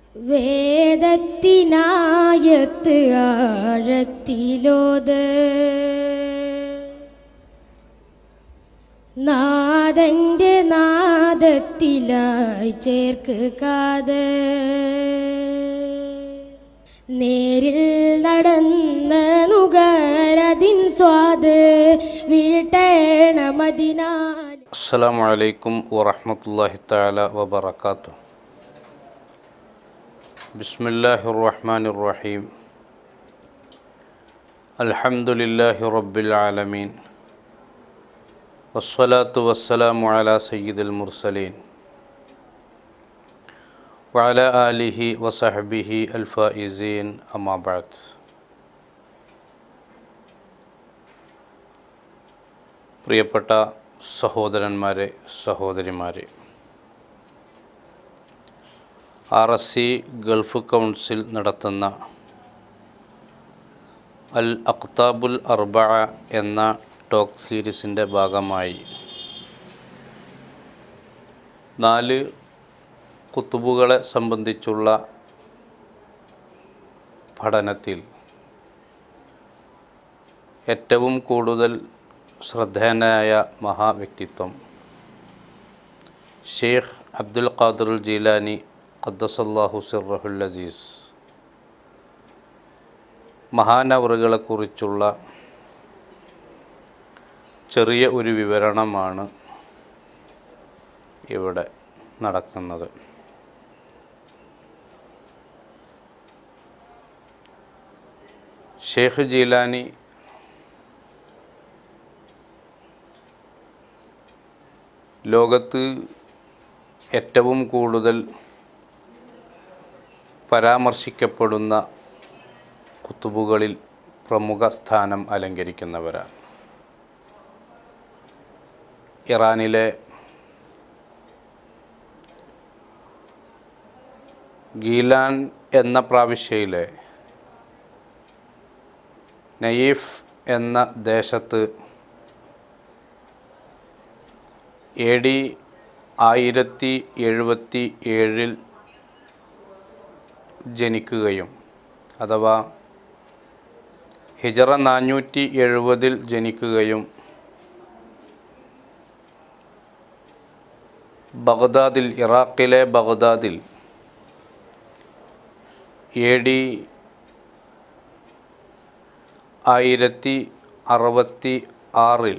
വേദത്തിനായത്ത് ആഴത്തിലോത് നാദന്റെ നാദത്തിലായി ചേർക്ക് കാത് നേരിൽ നടന്ന നുകരതിൻ സ്വാദ് വീട്ടേണ മതിനാൽ السلام عليكم ورحمة الله تعالى وبركاته بسم الله الرحمن الرحيم الحمد لله رب العالمين والصلاة والسلام على سيد المرسلين وعلى آله وصحبه الفائزين أما بعد പ്രിയപ്പെട്ട സഹോദരന്മാരെ സഹോദരിമാരെ R S C Gulf council നടത്തുന്ന അൽ അഖ്താബുൽ അർബ എന്ന ടോക്ക് സീരീസിൻ്റെ ഭാഗമായി നാല് കുത്തുബുകളെ സംബന്ധിച്ചുള്ള പഠനത്തിൽ ഏറ്റവും കൂടുതൽ ശ്രദ്ധേയനായ മഹാവ്യക്തിത്വം ഷെയ്ഖ് അബ്ദുൽ ഖാദിറുൽ ജീലാനി ഖദ്ദസല്ലാഹു സിറഹുൽ അസീസ് മഹാനവറുകളെക്കുറിച്ചുള്ള ചെറിയ ഒരു വിവരണമാണ് ഇവിടെ നടക്കുന്നത് ഷെയ്ഖ് ജീലാനി ലോകത്ത് ഏറ്റവും കൂടുതൽ പരാമർശിക്കപ്പെടുന്ന കുത്തുബുകളിൽ പ്രമുഖ സ്ഥാനം അലങ്കരിക്കുന്നവരാണ് ഇറാനിലെ ഗീലാൻ എന്ന പ്രാവിശ്യയിലെ നയീഫ് എന്ന ദേശത്ത് എ ഡി ആയിരത്തി എഴുപത്തി ഏഴിൽ ജനിക്കുകയും അഥവാ ഹിജറ നാനൂറ്റി എഴുപതിൽ ജനിക്കുകയും ബഗ്ദാദിൽ ഇറാഖിലെ ബഗ്ദാദിൽ എ ഡി ആയിരത്തി അറുപത്തി ആറിൽ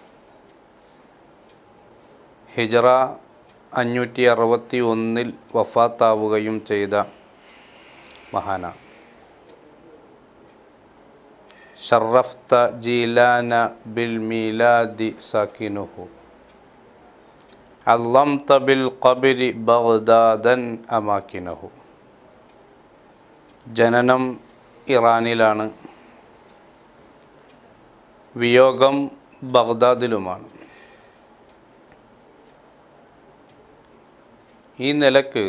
ഹിജറ അഞ്ഞൂറ്റി അറുപത്തി ഒന്നിൽ വഫാത്താവുകയും ചെയ്ത മഹാന ഷറഫ്ത ജീലാന ബിൽ മീലാദി സാക്കിനുഹു അല്ലംത ബിൽ ഖബരി ബഗ്ദാദൻ അമാക്കിനഹു ജനനം ഇറാനിലാണ് വിയോഗം ബഗ്ദാദിലുമാണ് ഈ നിലക്ക്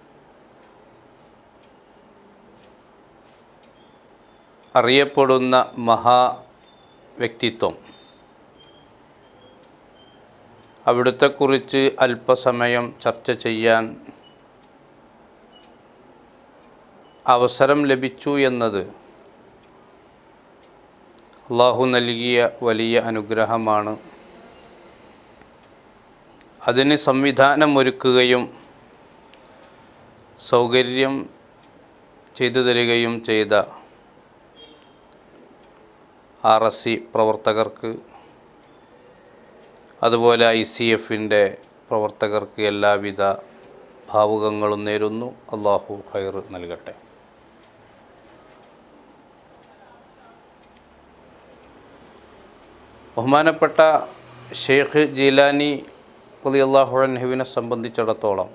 അറിയപ്പെടുന്ന മഹാ വ്യക്തിത്വം അവിടുത്തെക്കുറിച്ച് അല്പസമയം ചർച്ച ചെയ്യാൻ അവസരം ലഭിച്ചു എന്നത് അള്ളാഹു നൽകിയ വലിയ അനുഗ്രഹമാണ് അതിന് സംവിധാനമൊരുക്കുകയും സൗകര്യം ചെയ്തു തരികയും ചെയ്ത ആർ എസ് സി പ്രവർത്തകർക്ക് അതുപോലെ ഐ സി എഫിൻ്റെ പ്രവർത്തകർക്ക് എല്ലാവിധ ഭാവുകങ്ങളും നേരുന്നു അള്ളാഹു ഹൈർ നൽകട്ടെ ബഹുമാനപ്പെട്ട ഷെയ്ഖ് ജീലാനി അലി അള്ളാഹു അൻഹുവിനെ സംബന്ധിച്ചിടത്തോളം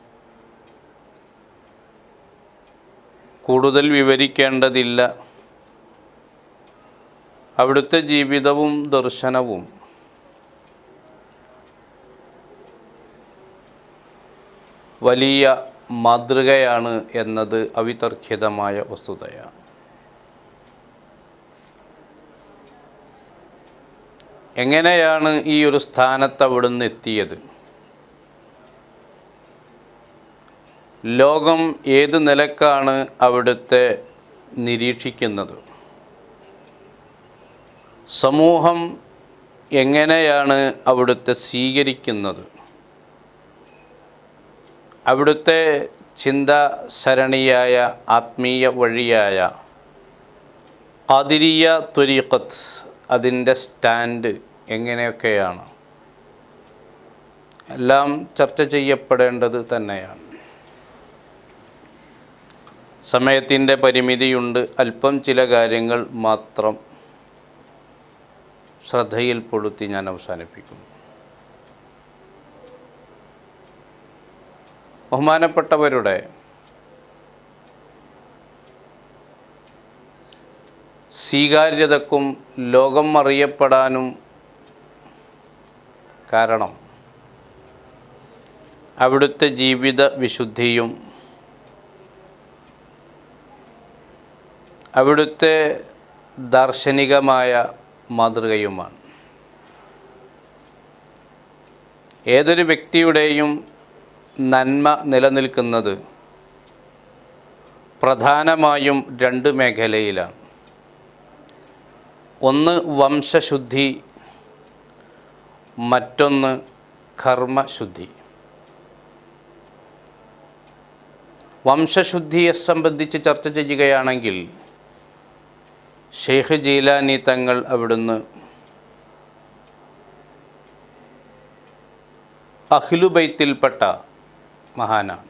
കൂടുതൽ വിവരിക്കേണ്ടതില്ല അവിടുത്തെ ജീവിതവും ദർശനവും വലിയ മാതൃകയാണ് എന്നത് അവിതർക്കിതമായ വസ്തുതയാണ് എങ്ങനെയാണ് ഈ ഒരു സ്ഥാനത്ത് അവിടുന്ന് എത്തിയത് ലോകം ഏത് നിലക്കാണ് അവിടുത്തെ നിരീക്ഷിക്കുന്നത് സമൂഹം എങ്ങനെയാണ് അവിടുത്തെ സ്വീകരിക്കുന്നത് അവിടുത്തെ ചിന്ത സരണിയായ ആത്മീയ വഴിയായ ഖാദിരിയ ത്വരീഖത്ത് അതിൻ്റെ സ്റ്റാൻഡ് എങ്ങനെയൊക്കെയാണ് എല്ലാം ചർച്ച ചെയ്യപ്പെടേണ്ടത് തന്നെയാണ് സമയത്തിൻ്റെ പരിമിതിയുണ്ട് അല്പം ചില കാര്യങ്ങൾ മാത്രം ശ്രദ്ധയിൽപ്പെടുത്തി ഞാൻ അവസാനിപ്പിക്കുന്നു ബഹുമാനപ്പെട്ടവരുടെ സ്വീകാര്യതക്കും ലോകം അറിയപ്പെടാനും കാരണം അവിടുത്തെ ജീവിത വിശുദ്ധിയും അവിടുത്തെ ദാർശനികമായ മാതൃകയുമാണ് ഏതൊരു വ്യക്തിയുടെയും നന്മ നിലനിൽക്കുന്നത് പ്രധാനമായും രണ്ട് മേഖലയിലാണ് ഒന്ന് വംശശുദ്ധി മറ്റൊന്ന് കർമ്മശുദ്ധി വംശശുദ്ധിയെ സംബന്ധിച്ച് ചർച്ച ചെയ്യുകയാണെങ്കിൽ ഷെയ്ഖ് ജീലാനി തങ്ങൾ അവിടുന്ന് അഖിലുബൈത്തിൽപ്പെട്ട മഹാനാണ്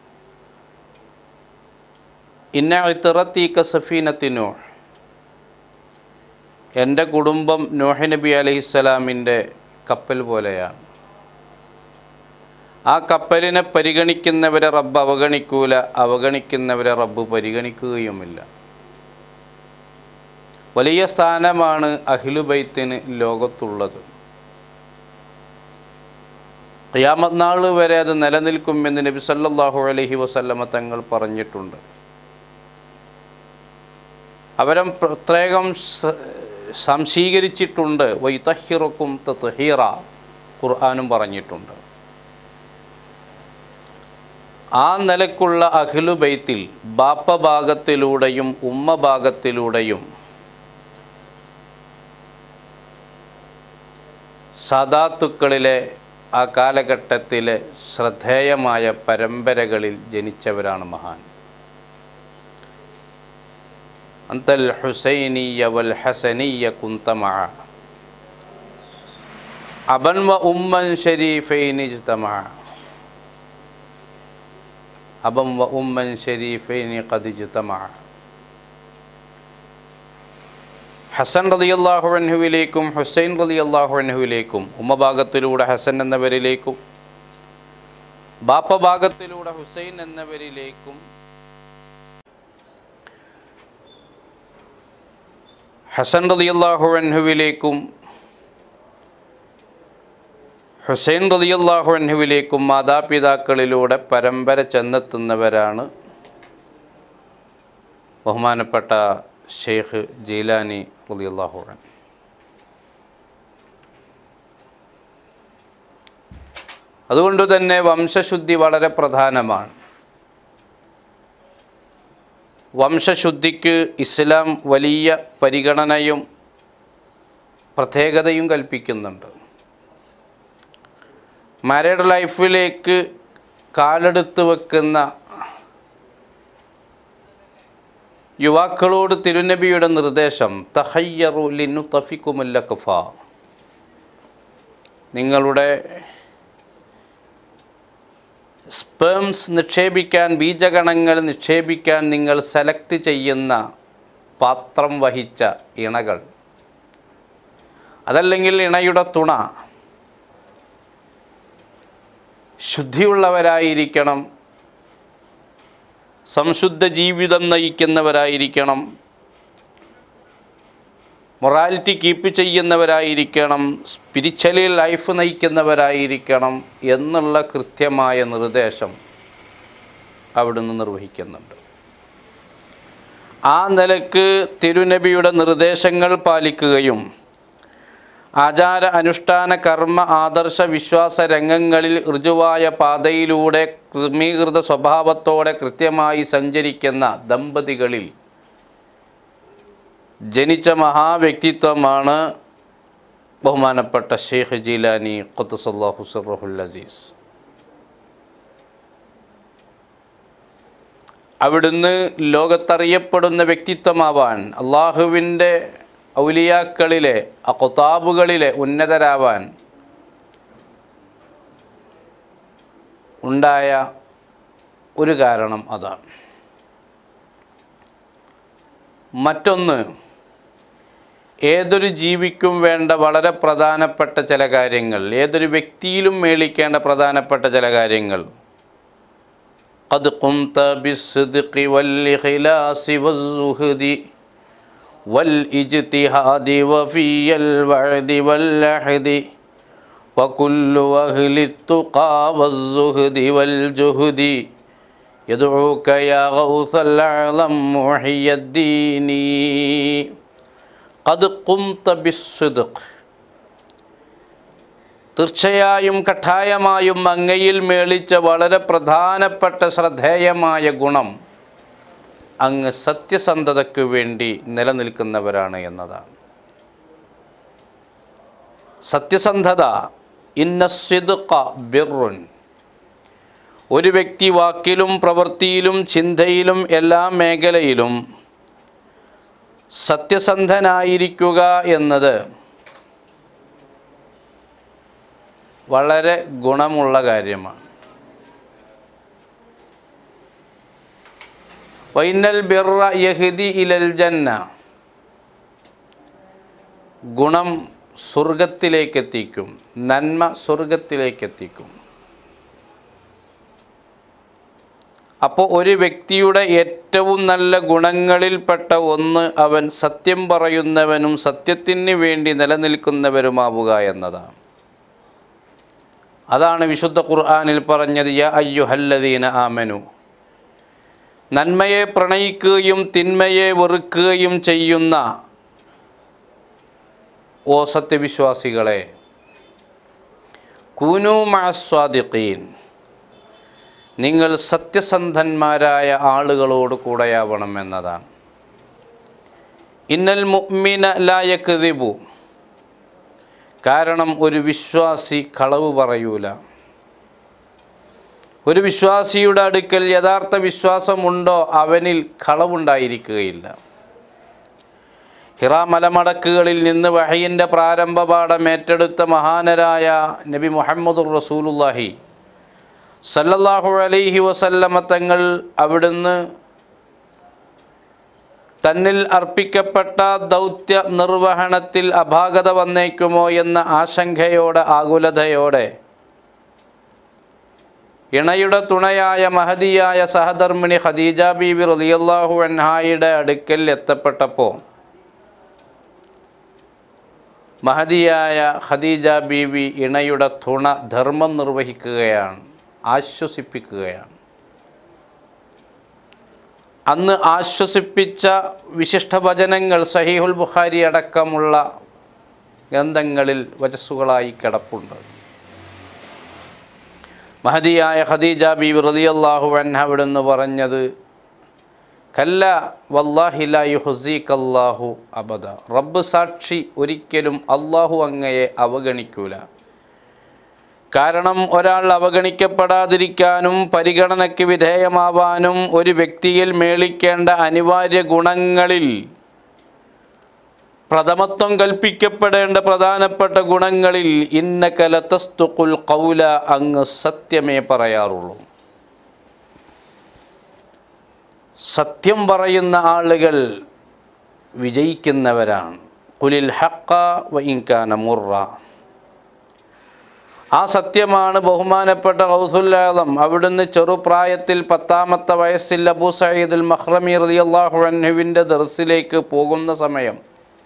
ഇന്ന ഇത്തിറത്തീക്ക സഫീനത്തിനോ എൻ്റെ കുടുംബം നോഹ് നബി അലഹിസ്സലാമിൻ്റെ കപ്പൽ പോലെയാണ് ആ കപ്പലിനെ പരിഗണിക്കുന്നവരെ റബ്ബ് അവഗണിക്കൂല അവഗണിക്കുന്നവരെ റബ്ബ് പരിഗണിക്കുകയുമില്ല വലിയ സ്ഥാനമാണ് അഖിലുബൈത്തിന് ലോകത്തുള്ളത് ഖിയാമത്ത് നാൾ വരെ അത് നിലനിൽക്കുമെന്ന് നബി സല്ലല്ലാഹു അലൈഹി വസല്ലമ തങ്ങൾ പറഞ്ഞിട്ടുണ്ട് അവരെ പ്രത്യേകം സ- സംശീകരിച്ചിട്ടുണ്ട് വൈതഹിറക്കും തഹീറ ഖുർആാനും പറഞ്ഞിട്ടുണ്ട് ആ നിലക്കുള്ള അഖിലു ബൈത്തിൽ ബാപ്പ ഭാഗത്തിലൂടെയും ഉമ്മ ഭാഗത്തിലൂടെയും സാദാത്തുക്കളിലെ ആ കാലഘട്ടത്തിലെ ശ്രദ്ധേയമായ പരമ്പരകളിൽ ജനിച്ചവരാണ് മഹാൻ അന്തൽ ഹുസൈനിയ വൽ ഹസനിയ കുന്തമ അബൻ വ ഉമ്മൻ ഷരീഫൈനി ഇജ്തമഅ. അബൻ വ ഉമ്മൻ ഷരീഫൈനി ഖദ് ഇജ്തമഅ. ഹസൻ റളിയല്ലാഹു അൻഹുവിലേക്കും ഹുസൈൻ റളിയല്ലാഹു അൻഹുവിലേക്കും ഉമ്മ ഭാഗത്തിലൂടെ ഹസൻ എന്നവരിലേക്കും ബാപ്പ ഭാഗത്തിലൂടെ ഹുസൈൻ എന്നവരിലേക്കും ഹസൻ റളിയല്ലാഹു അൻഹുവിലേക്കും ഹുസൈൻ റളിയല്ലാഹു അൻഹുവിലേക്കും മാതാപിതാക്കളിലൂടെ പരമ്പര ചെന്നെത്തുന്നവരാണ് ബഹുമാനപ്പെട്ട ഷെയ്ഖ് ജീലാനി റളിയല്ലാഹു അൻ അതുകൊണ്ട് തന്നെ വംശശുദ്ധി വളരെ പ്രധാനമാണ് വംശശുദ്ധിക്ക് ഇസ്ലാം വലിയ പരിഗണനയും പ്രത്യേകതയും കൽപ്പിക്കുന്നുണ്ട് മാരീഡ് ലൈഫിലേക്ക് കാലെടുത്ത് വെക്കുന്ന യുവാക്കളോട് തിരുനബിയുടെ നിർദ്ദേശം തഹയ്യറു ലിന്നു തഫിക്കുമുല്ലഖഫ നിങ്ങളുടെ സ്പേംസ് നിക്ഷേപിക്കാൻ ബീജഗണങ്ങൾ നിക്ഷേപിക്കാൻ നിങ്ങൾ സെലക്ട് ചെയ്യുന്ന പാത്രം വഹിച്ച ഇണകൾ അതല്ലെങ്കിൽ ഇണയുടെ തുണ ശുദ്ധിയുള്ളവരായിരിക്കണം സംശുദ്ധ ജീവിതം നയിക്കുന്നവരായിരിക്കണം മൊറാലിറ്റി കീപ്പ് ചെയ്യുന്നവരായിരിക്കണം സ്പിരിച്വലി ലൈഫ് നയിക്കുന്നവരായിരിക്കണം എന്നുള്ള കൃത്യമായ നിർദ്ദേശം അവിടുന്ന് നിർവഹിക്കുന്നുണ്ട് ആ നിലക്ക് തിരുനബിയുടെ നിർദ്ദേശങ്ങൾ പാലിക്കുകയും ആചാര അനുഷ്ഠാന കർമ്മ ആദർശ വിശ്വാസ രംഗങ്ങളിൽ ഋജുവായ പാതയിലൂടെ ക്രമീകൃത സ്വഭാവത്തോടെ കൃത്യമായി സഞ്ചരിക്കുന്ന ദമ്പതികളിൽ ജനിച്ച മഹാവ്യക്തിത്വമാണ് ബഹുമാനപ്പെട്ട ഷെയ്ഖ് ജീലാനി ഖുദ്സല്ലാഹു സിറഹുൽ അസീസ് അവിടുന്ന് ലോകത്തറിയപ്പെടുന്ന വ്യക്തിത്വമാവാൻ അള്ളാഹുവിൻ്റെ ഔലിയാക്കളിലെ അക്കൊത്താബുകളിലെ ഉന്നതരാവാൻ ഉണ്ടായ ഒരു കാരണം അതാണ് മറ്റൊന്ന് ഏതൊരു ജീവിക്കും വേണ്ട വളരെ പ്രധാനപ്പെട്ട ചില കാര്യങ്ങൾ ഏതൊരു വ്യക്തിയിലും മേളിക്കേണ്ട പ്രധാനപ്പെട്ട ചില കാര്യങ്ങൾ قد قمت بالصدق والإخلاص والزهد والاجتهاد وفي الوعد والعهد وكل أهل التقى والزهد والجهد يدعوك يا غوث الأعظم محي الدين قد قمت بالصدق തീർച്ചയായും കഠായമായും അങ്ങയിൽ മേളിച്ച വളരെ പ്രധാനപ്പെട്ട ശ്രദ്ധേയമായ ഗുണം അങ്ങ് സത്യസന്ധതയ്ക്കു വേണ്ടി നിലനിൽക്കുന്നവരാണ് എന്നതാണ് സത്യസന്ധത ഇന്നസ്വിദുക്ക ബിറുൻ ഒരു വ്യക്തി വാക്കിലും പ്രവൃത്തിയിലും ചിന്തയിലും എല്ലാ മേഖലയിലും സത്യസന്ധനായിരിക്കുക എന്നത് വളരെ ഗുണമുള്ള കാര്യമാണ് വൈനൽ ബിറ യഹ്ദി ഇലൽ ജന്ന ഗുണം സ്വർഗത്തിലേക്കെത്തിക്കും നന്മ സ്വർഗത്തിലേക്കെത്തിക്കും അപ്പോൾ ഒരു വ്യക്തിയുടെ ഏറ്റവും നല്ല ഗുണങ്ങളിൽപ്പെട്ട ഒന്ന് അവൻ സത്യം പറയുന്നവനും സത്യത്തിന് വേണ്ടി നിലനിൽക്കുന്നവരുമാവുക എന്നതാണ് അതാണ് വിശുദ്ധ ഖുർആാനിൽ പറഞ്ഞത് യ അയ്യുഹല്ലദീന ആമനു നന്മയെ പ്രണയിക്കുകയും തിന്മയെ വെറുക്കുകയും ചെയ്യുന്ന ഓ സത്യവിശ്വാസികളെ കൂനു മഅസ്വാദിഖീൻ നിങ്ങൾ സത്യസന്ധന്മാരായ ആളുകളോട് കൂടെയാവണം എന്നതാണ് ഇന്നൽ മുഅ്മിന ലായക്തിബു കാരണം ഒരു വിശ്വാസി കളവ് പറയൂല ഒരു വിശ്വാസിയുടെ അടുക്കൽ യഥാർത്ഥ വിശ്വാസമുണ്ടോ അവനിൽ കളവുണ്ടായിരിക്കുകയില്ല ഹിറാ മലമടക്കുകളിൽ നിന്ന് വഹയിൻ്റെ പ്രാരംഭ പാഠം ഏറ്റെടുത്ത മഹാനരായ നബി മുഹമ്മദുർ റസൂലുല്ലാഹി സല്ലല്ലാഹു അലൈഹി വസല്ലമ തങ്ങൾ അവിടുന്ന് തന്നിൽ അർപ്പിക്കപ്പെട്ട ദൗത്യ നിർവഹണത്തിൽ അപാകത വന്നേക്കുമോ എന്ന ആശങ്കയോടെ ആകുലതയോടെ ഇണയുടെ തുണയായ മഹതിയായ സഹധർമ്മിണി ഖദീജ ബീബി റളിയല്ലാഹു അൻഹായുടെ അടുക്കൽ എത്തപ്പെട്ടപ്പോൾ മഹതിയായ ഖദീജ ബീബി ഇണയുടെ തുണ ധർമ്മം നിർവഹിക്കുകയാണ് ആശ്വസിപ്പിക്കുകയാണ് അന്ന് ആശ്വസിപ്പിച്ച വിശിഷ്ട വചനങ്ങൾ സഹീഹുൽ ബുഖാരി അടക്കമുള്ള ഗ്രന്ഥങ്ങളിൽ വചസ്സുകളായി കിടപ്പുണ്ട് മഹദിയായ ഖദീജ ബീബി റളിയല്ലാഹു അൻഹ അവിടുന്ന് പറഞ്ഞത് കല്ല വല്ലാഹില യുഹസീഖല്ലാഹു അബദ റബ്ബ് സാക്ഷി ഒരിക്കലും അള്ളാഹു അങ്ങയെ അവഗണിക്കൂല കാരണം ഒരാൾ അവഗണിക്കപ്പെടാതിരിക്കാനും പരിഗണനയ്ക്ക് വിധേയമാവാനും ഒരു വ്യക്തിയിൽ മേളിക്കേണ്ട അനിവാര്യ ഗുണങ്ങളിൽ പ്രഥമത്വം കൽപ്പിക്കപ്പെടേണ്ട പ്രധാനപ്പെട്ട ഗുണങ്ങളിൽ ഇന്ന കലത്തസ്തുക്കുൽ കൗല അങ്ങ് സത്യമേ പറയാറുള്ളൂ സത്യം പറയുന്ന ആളുകൾ വിജയിക്കുന്നവരാണ് കുലിൽ ഹക്ക വ ഇൻകാന മുറ ആ സത്യമാണ് ബഹുമാനപ്പെട്ട ഹൗസുല്ലാദം അവിടുന്ന് ചെറുപ്രായത്തിൽ പത്താമത്തെ വയസ്സിൽ അബൂ സയ്യിദുൽ മഹ്റമി റളിയല്ലാഹു അൻഹുവിൻ്റെ ദർസിലേക്ക് പോകുന്ന സമയം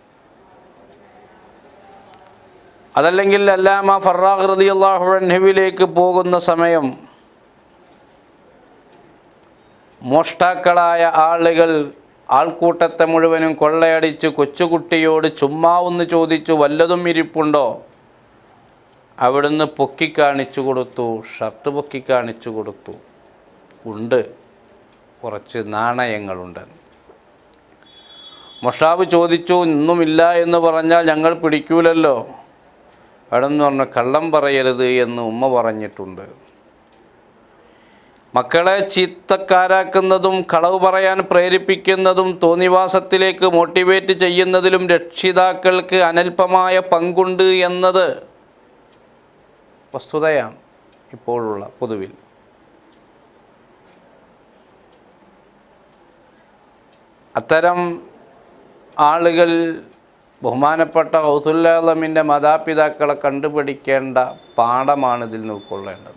അതല്ലെങ്കിൽ അല്ലാമ ഫറാഖ് റളിയല്ലാഹു അൻഹുവിലേക്ക് പോകുന്ന സമയം മോഷ്ടാക്കളായ ആളുകൾ ആൾക്കൂട്ടത്തെ മുഴുവനും കൊള്ളയടിച്ച് കൊച്ചുകുട്ടിയോട് ചുമ്മാ ഒന്ന് ചോദിച്ചു വല്ലതും ഇരിപ്പുണ്ടോ അവിടുന്ന് പൊക്കി കാണിച്ചു കൊടുത്തു ഷർട്ട് പൊക്കി കാണിച്ചു കൊടുത്തു ഉണ്ട് കുറച്ച് നാണയങ്ങളുണ്ട് മൊഷാബ് ചോദിച്ചു ഇന്നുമില്ല എന്ന് പറഞ്ഞാൽ ഞങ്ങൾ പിടിക്കൂലല്ലോ അവിടെ നിന്ന് പറഞ്ഞു കള്ളം പറയരുത് എന്ന് ഉമ്മ പറഞ്ഞിട്ടുണ്ട് മക്കളെ ചീത്തക്കാരാക്കുന്നതും കളവ് പറയാൻ പ്രേരിപ്പിക്കുന്നതും തോന്നിവാസത്തിലേക്ക് മോട്ടിവേറ്റ് ചെയ്യുന്നതിലും രക്ഷിതാക്കൾക്ക് അനൽപമായ പങ്കുണ്ട് എന്നത് വസ്തുതയാണ് ഇപ്പോഴുള്ള പൊതുവിൽ അത്തരം ആളുകൾ ബഹുമാനപ്പെട്ട ഹൗസുല്ലാലമിൻ്റെ മാതാപിതാക്കളെ കണ്ടുപിടിക്കേണ്ട പാഠമാണ് ഇതിൽ നിന്ന് ഉൾക്കൊള്ളേണ്ടത്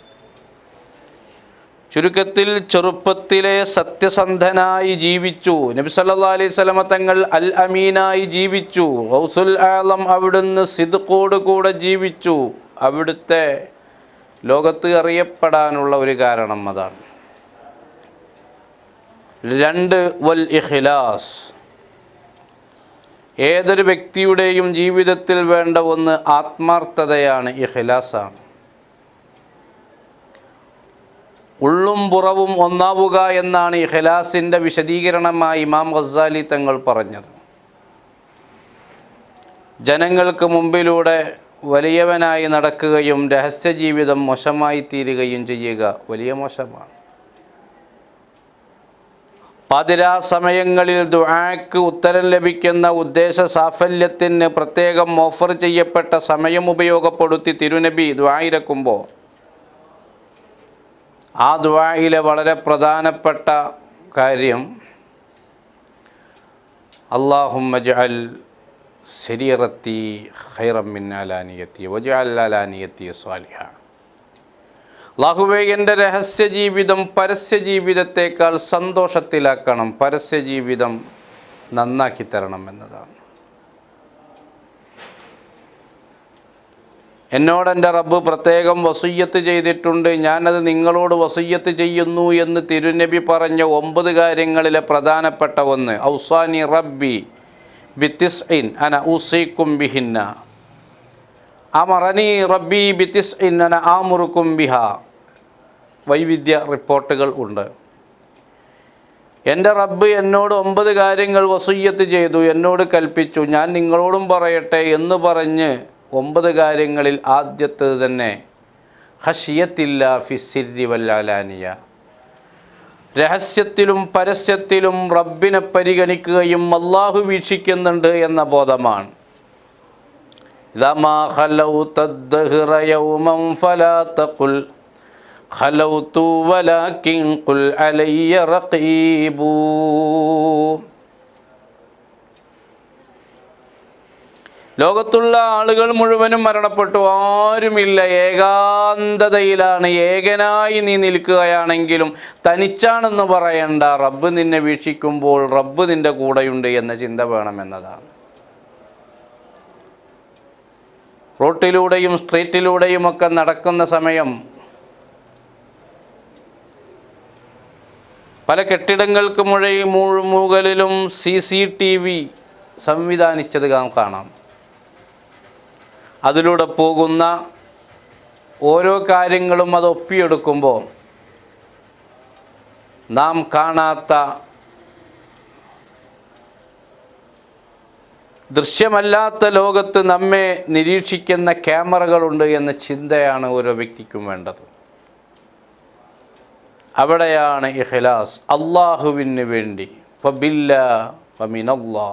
ചുരുക്കത്തിൽ ചെറുപ്പത്തിലെ സത്യസന്ധനായി ജീവിച്ചു നബി സല്ലാ അലൈഹി സ്വലമ തങ്ങൾ അൽ അമീനായി ജീവിച്ചു ഹൗസുൽ ആലം അവിടുന്ന് സിദ്ഖോട് കൂടെ ജീവിച്ചു അവിടുത്തെ ലോകത്ത് അറിയപ്പെടാനുള്ള ഒരു കാരണം അതാണ് രണ്ട് വൽ ഇഖ്ലാസ് ഏതൊരു വ്യക്തിയുടെയും ജീവിതത്തിൽ വേണ്ട ഒന്ന് ആത്മാർത്ഥതയാണ് ഇഖ്ലാസാണ് ഉള്ളും പുറവും ഒന്നാവുക എന്നാണ് ഇഖ്ലാസിൻ്റെ വിശദീകരണമായി ഇമാം ഗസാലി തങ്ങൾ പറഞ്ഞത് ജനങ്ങൾക്ക് മുമ്പിലൂടെ വലിയവനായി നടക്കുകയും രഹസ്യജീവിതം മോശമായി തീരുകയും ചെയ്യുക വലിയ മോശമാണ് പാതിരാ സമയങ്ങളിൽ ദുആക്ക് ഉത്തരം ലഭിക്കുന്ന ഉദ്ദേശ സാഫല്യത്തിന് പ്രത്യേകം ഓഫർ ചെയ്യപ്പെട്ട സമയം ഉപയോഗപ്പെടുത്തി തിരുനബി ദ്വായിരക്കുമ്പോൾ ആ ദ്വായിലെ വളരെ പ്രധാനപ്പെട്ട കാര്യം അള്ളാഹുമ്മജ് ശരീരത്തി ഹൈറമ്മിൻ അലാനിയത്തി വജഅൽ അലാനിയത്തി സ്വാലിഹ അള്ളാഹുവേ എൻ്റെ രഹസ്യ ജീവിതം പരസ്യ ജീവിതത്തേക്കാൾ സന്തോഷത്തിലാക്കണം പരസ്യ ജീവിതം നന്നാക്കി തരണം എന്നതാണ് എന്നോട് എൻ്റെ റബ്ബ് പ്രത്യേകം വസുയ്യത്ത് ചെയ്തിട്ടുണ്ട് ഞാനത് നിങ്ങളോട് വസുയ്യത്ത് ചെയ്യുന്നു എന്ന് തിരുനബി പറഞ്ഞ ഒമ്പത് കാര്യങ്ങളിലെ പ്രധാനപ്പെട്ട ഒന്ന് ഔസാനി റബ്ബി ബിത്തിസ് ഇൻ അന ഊസൈക്കും ബിഹിന്ന അമറനി റബ്ബി ബിത്തിസ് ഇൻ അന ആമുറുക്കും ബിഹ വൈവിധ്യ റിപ്പോർട്ടുകൾ ഉണ്ട് എൻ്റെ റബ്ബ് എന്നോട് ഒമ്പത് കാര്യങ്ങൾ വസുയ്യത്ത് ചെയ്തു എന്നോട് കൽപ്പിച്ചു ഞാൻ നിങ്ങളോടും പറയട്ടെ എന്ന് പറഞ്ഞ് ഒമ്പത് കാര്യങ്ങളിൽ ആദ്യത്തേത് തന്നെ ഹഷിയത്തില്ല ഫിസിരി വല്ലാലാനിയ രഹസ്യത്തിലും പരസ്യത്തിലും റബ്ബിനെ പരിഗണിക്കുകയും അള്ളാഹു വീക്ഷിക്കുന്നുണ്ട് എന്ന ബോധമാണ് ഇതാ ഖലൗത യൗമൻ ഫലാ തഖുൽ خلوت ولكن قل علي رقيب ലോകത്തുള്ള ആളുകൾ മുഴുവനും മരണപ്പെട്ടു ആരുമില്ല ഏകാന്തതയിലാണ് ഏകനായി നീ നിൽക്കുകയാണെങ്കിലും തനിച്ചാണെന്ന് പറയണ്ട റബ്ബ് നിന്നെ വീക്ഷിക്കുമ്പോൾ റബ്ബ് നിന്റെ കൂടെയുണ്ട് എന്ന ചിന്ത വേണമെന്നതാണ് റോട്ടിലൂടെയും സ്ട്രീറ്റിലൂടെയും ഒക്കെ നടക്കുന്ന സമയം പല കെട്ടിടങ്ങൾക്ക് മുഴ മു- മുകളിലും സി സി ടി വി സംവിധാനിച്ചത് നാം കാണാം അതിലൂടെ പോകുന്ന ഓരോ കാര്യങ്ങളും അത് ഒപ്പിയെടുക്കുമ്പോൾ നാം കാണാത്ത ദൃശ്യമല്ലാത്ത ലോകത്ത് നമ്മെ നിരീക്ഷിക്കുന്ന ക്യാമറകളുണ്ട് എന്ന ചിന്തയാണ് ഓരോ വ്യക്തിക്കും വേണ്ടത് അവിടെയാണ് ഇഖ്ലാസ് അള്ളാഹുവിന് വേണ്ടി ഫബില്ല ഫമിനല്ലാ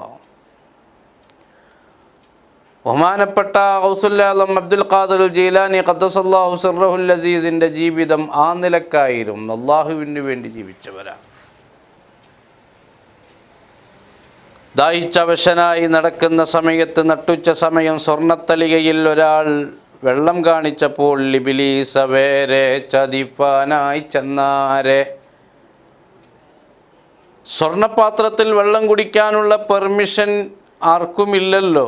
ബഹുമാനപ്പെട്ട ഔസുല്ലാലം അബ്ദുൽ ഖാദർ ജീലാനി ഖദ്ദസല്ലാഹു സിർറഹുൽ അസീസിൻ്റെ ജീവിതം ആ നിലക്കായിരുന്നു അള്ളാഹുവിന് വേണ്ടി ജീവിച്ചവരാണ് ദാഹിച്ചവശനായി നടക്കുന്ന സമയത്ത് നട്ടുച്ച സമയം സ്വർണത്തലികയിൽ ഒരാൾ വെള്ളം കാണിച്ചപ്പോൾ ലിബിലീസ വേരെ ചതിപ്പാനായി ചെന്നാരെ സ്വർണപാത്രത്തിൽ വെള്ളം കുടിക്കാനുള്ള പെർമിഷൻ ആർക്കുമില്ലല്ലോ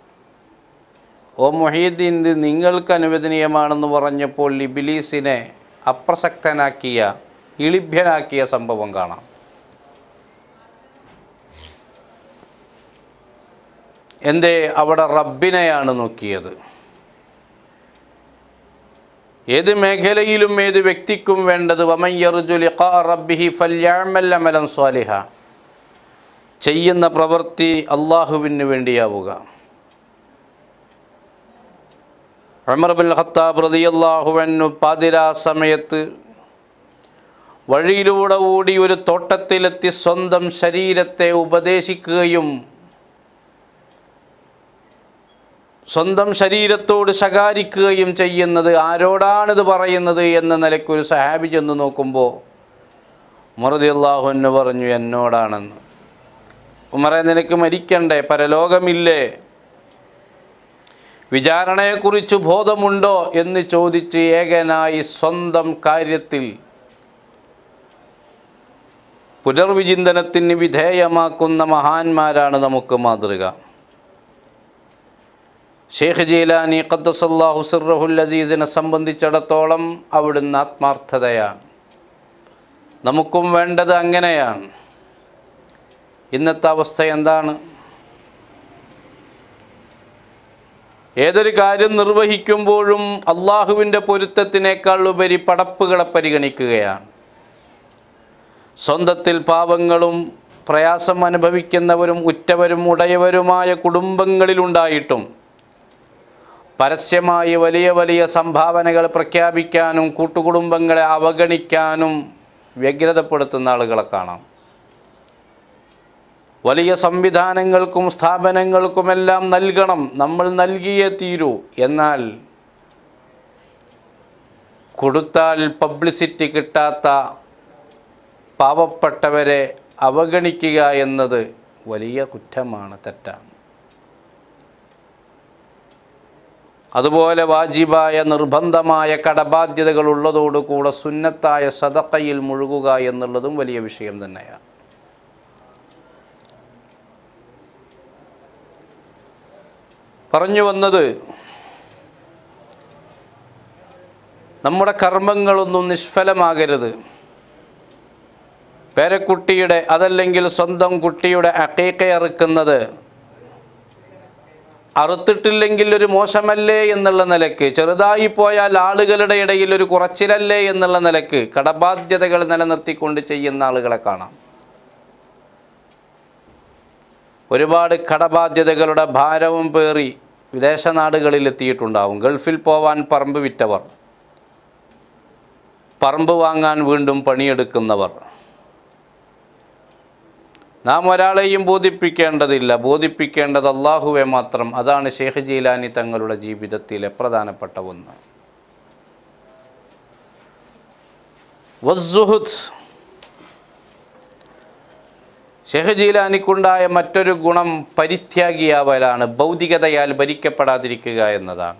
ഓ മൊഹീദ്ദീൻ ഇത് നിങ്ങൾക്ക് അനുവദനീയമാണെന്ന് പറഞ്ഞപ്പോൾ ലിബിലീസിനെ അപ്രസക്തനാക്കിയ ഇളിഭ്യനാക്കിയ സംഭവം കാണാം എന്തേ അവിടെ റബ്ബിനെയാണ് നോക്കിയത് ഏത് മേഖലയിലും ഏത് വ്യക്തിക്കും വേണ്ടത് വമയ്യറുജുലി റബ്ബിഹി ഫല്യാമൽ അമലൻ സ്വാലിഹ ചെയ്യുന്ന പ്രവൃത്തി അള്ളാഹുവിന് വേണ്ടിയാവുക ഉമർ ബിൻ ഖത്താബ് റളിയല്ലാഹുവിനു പാതിരാ സമയത്ത് വഴിയിലൂടെ ഓടി ഒരു തോട്ടത്തിലെത്തി സ്വന്തം ശരീരത്തെ ഉപദേശിക്കുകയും സ്വന്തം ശരീരത്തോട് ശകാരിക്കുകയും ചെയ്യുന്നത് ആരോടാണിത് പറയുന്നത് എന്ന നിലയ്ക്ക് ഒരു സഹാബി ചെന്ന് നോക്കുമ്പോൾ ഉമർദി അള്ളാഹു എന്ന് പറഞ്ഞു എന്നോടാണെന്ന് ഉമറെ നിനക്ക് മരിക്കണ്ടേ പരലോകമില്ലേ വിചാരണയെക്കുറിച്ച് ബോധമുണ്ടോ എന്ന് ചോദിച്ച് ഏകനായി സ്വന്തം കാര്യത്തിൽ പുനർവിചിന്തനത്തിന് വിധേയമാക്കുന്ന മഹാന്മാരാണ് നമുക്ക് മാതൃക ഷെയ്ഖ് ജീലാനി ഖദ്ദസല്ലാഹു സിർറഹുൽ അസീസിനെ സംബന്ധിച്ചിടത്തോളം അവിടുന്ന് ആത്മാർത്ഥതയാണ് നമുക്കും വേണ്ടത് അങ്ങനെയാണ് ഇന്നത്തെ അവസ്ഥ എന്താണ് ഏതൊരു കാര്യം നിർവഹിക്കുമ്പോഴും അള്ളാഹുവിൻ്റെ പൊരുത്തത്തിനേക്കാൾ ഉപരി പടപ്പുകളെ പരിഗണിക്കുകയാണ് സ്വന്തത്തിൽ പാവങ്ങളും പ്രയാസം അനുഭവിക്കുന്നവരും ഉറ്റവരും ഉടയവരുമായ കുടുംബങ്ങളിലുണ്ടായിട്ടും പരസ്യമായി വലിയ വലിയ സംഭാവനകൾ പ്രഖ്യാപിക്കാനും കൂട്ടുകുടുംബങ്ങളെ അവഗണിക്കാനും വ്യഗ്രതപ്പെടുത്തുന്ന ആളുകളെ കാണാം വലിയ സംവിധാനങ്ങൾക്കും സ്ഥാപനങ്ങൾക്കുമെല്ലാം നൽകണം നമ്മൾ നൽകിയേ തീരൂ എന്നാൽ കൊടുത്താൽ പബ്ലിസിറ്റി കിട്ടാത്ത പാവപ്പെട്ടവരെ അവഗണിക്കുക എന്നത് വലിയ കുറ്റമാണ് തെറ്റാണ് അതുപോലെ വാജിബായ നിർബന്ധമായ കടബാധ്യതകൾ ഉള്ളതോടുകൂടെ സുന്നത്തായ സദക്കയിൽ മുഴുകുക എന്നുള്ളതും വലിയ വിഷയം തന്നെയാണ് പറഞ്ഞു വന്നത് നമ്മുടെ കർമ്മങ്ങളൊന്നും നിഷ്ഫലമാകരുത് പേരക്കുട്ടിയുടെ അതല്ലെങ്കിൽ സ്വന്തം കുട്ടിയുടെ അക്കീക്ക അറുക്കുന്നത് അറുത്തിട്ടില്ലെങ്കിൽ ഒരു മോശമല്ലേ എന്നുള്ള നിലക്ക് ചെറുതായി പോയാൽ ആളുകളുടെ ഇടയിൽ ഒരു കുറച്ചിലല്ലേ എന്നുള്ള നിലക്ക് കടബാധ്യതകൾ നിലനിർത്തിക്കൊണ്ട് ചെയ്യുന്ന ആളുകളെ കാണാം ഒരുപാട് കടബാധ്യതകളുടെ ഭാരവും പേറി വിദേശ നാടുകളിൽ എത്തിയിട്ടുണ്ടാവും ഗൾഫിൽ പോവാൻ പറമ്പ് വിറ്റവർ പറമ്പ് വാങ്ങാൻ വീണ്ടും പണിയെടുക്കുന്നവർ നാം ഒരാളെയും ബോധിപ്പിക്കേണ്ടതില്ല ബോധിപ്പിക്കേണ്ടത് അള്ളാഹുവെ മാത്രം അതാണ് ഷെയ്ഖ് ജീലാനി തങ്ങളുടെ ജീവിതത്തിലെ പ്രധാനപ്പെട്ട ഒന്ന് വസ്സുഹുദ് ഷെയ്ഖ് ജീലാനിക്കുണ്ടായ മറ്റൊരു ഗുണം പരിത്യാഗിയാവലാണ് ഭൗതികതയാൽ ഭരിക്കപ്പെടാതിരിക്കുക എന്നതാണ്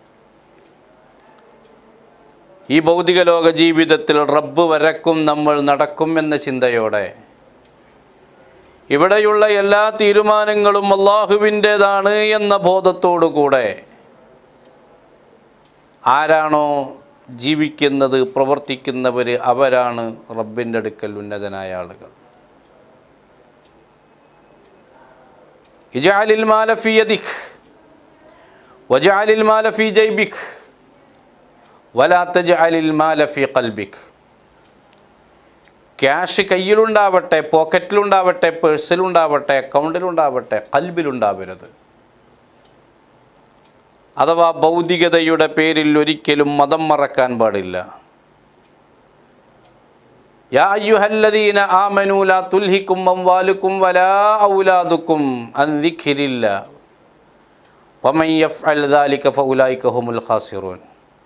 ഈ ഭൗതിക ലോക ജീവിതത്തിൽ റബ്ബ് വരക്കും നമ്മൾ നടക്കും എന്ന ചിന്തയോടെ ഇവിടെയുള്ള എല്ലാ തീരുമാനങ്ങളും അള്ളാഹുവിൻ്റേതാണ് എന്ന ബോധത്തോടുകൂടെ ആരാണോ ജീവിക്കുന്നത് പ്രവർത്തിക്കുന്നവർ അവരാണ് റബ്ബിൻ്റെ അടുക്കൽ ഉന്നതനായ ആളുകൾ ഇജാലിൽ മാലഫി യദിഖ് വജാലിൽ മാലഫി ജൈബിഖ് വലാ തജഅലിൽ മാലഫി ഖൽബിഖ് ക്യാഷ് കയ്യിലുണ്ടാവട്ടെ പോക്കറ്റിലുണ്ടാവട്ടെ പേഴ്സിലുണ്ടാവട്ടെ അക്കൗണ്ടിലുണ്ടാവട്ടെ കൽബിലുണ്ടാവരുത് അഥവാ ഭൗതികതയുടെ പേരിൽ ഒരിക്കലും മതം മറക്കാൻ പാടില്ല യാ അയ്യുഹല്ലദീന ആമനൂ ലാ തുൽഹിക്കും അംവാലുക്കും വലാ ഔലാദുക്കും അൻ ദിക്രില്ല വമൻ യഫ്അൽ ദാലിക ഫഉലൈക ഹുമുൽ ഖാസിറൂൻ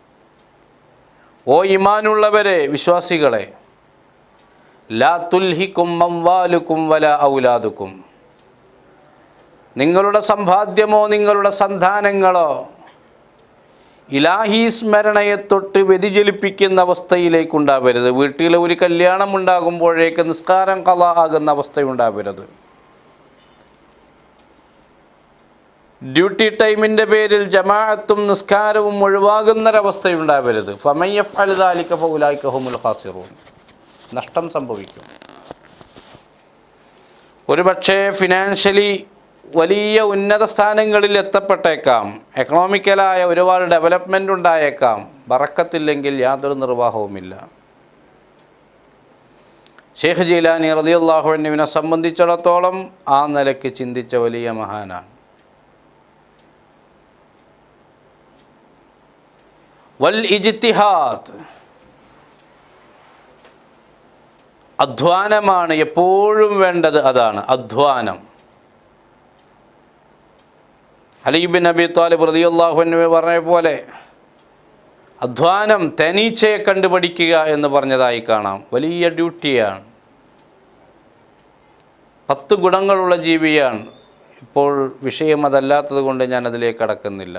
ഓ ഈമാനുള്ളവരെ വിശ്വാസികളെ ലാ തുൽഹിക്കും അംവാലുക്കും വല ഔലാദുക്കും നിങ്ങളുടെ സമ്പാദ്യമോ നിങ്ങളുടെ സന്താനങ്ങളോ ഇലാഹി സ്മരണയെ തൊട്ട് വ്യതിചലിപ്പിക്കുന്ന അവസ്ഥയിലേക്കുണ്ടാവരുത് വീട്ടിൽ ഒരു കല്യാണം ഉണ്ടാകുമ്പോഴേക്ക് നിസ്കാരം കല ആകുന്ന അവസ്ഥയുണ്ടാവരുത് ഡ്യൂട്ടി ടൈമിൻ്റെ പേരിൽ ജമാഅത്തും നിസ്കാരവും ഒഴിവാകുന്നൊരവസ്ഥയുണ്ടാവരുത് ഫമയ്യഫ് അലുദാലിക്ക ഫൗലായിക്ക ഹുമുൽ ഖാസിറൂൻ നഷ്ടം സംഭവിക്കും ഒരുപക്ഷെ ഫിനാൻഷ്യലി വലിയ ഉന്നത സ്ഥാനങ്ങളിൽ എത്തപ്പെട്ടേക്കാം എക്കണോമിക്കലായ ഒരുപാട് ഡെവലപ്മെൻ്റ് ഉണ്ടായേക്കാം ബറക്കത്തില്ലെങ്കിൽ യാതൊരു നിർവാഹവുമില്ല ഷേഖ് ജീലാനി റളിയല്ലാഹുവിനെ സംബന്ധിച്ചിടത്തോളം ആ നിലയ്ക്ക് ചിന്തിച്ച വലിയ മഹാനാണ് വൽ ഇജ്തിഹാദ് അധ്വാനമാണ് എപ്പോഴും വേണ്ടത് അതാണ് അധ്വാനം അലീബിൻ നബി താലിബ് റളിയല്ലാഹുവിനെ പറഞ്ഞ പോലെ അധ്വാനം തനീച്ചയെ കണ്ടുപഠിക്കുക എന്ന് പറഞ്ഞതായി കാണാം വലിയ ഡ്യൂട്ടിയാണ് പത്ത് ഗുണങ്ങളുള്ള ജീവിയാണ് ഇപ്പോൾ വിഷയം അതല്ലാത്തത് കൊണ്ട് ഞാൻ അതിലേക്ക് കടക്കുന്നില്ല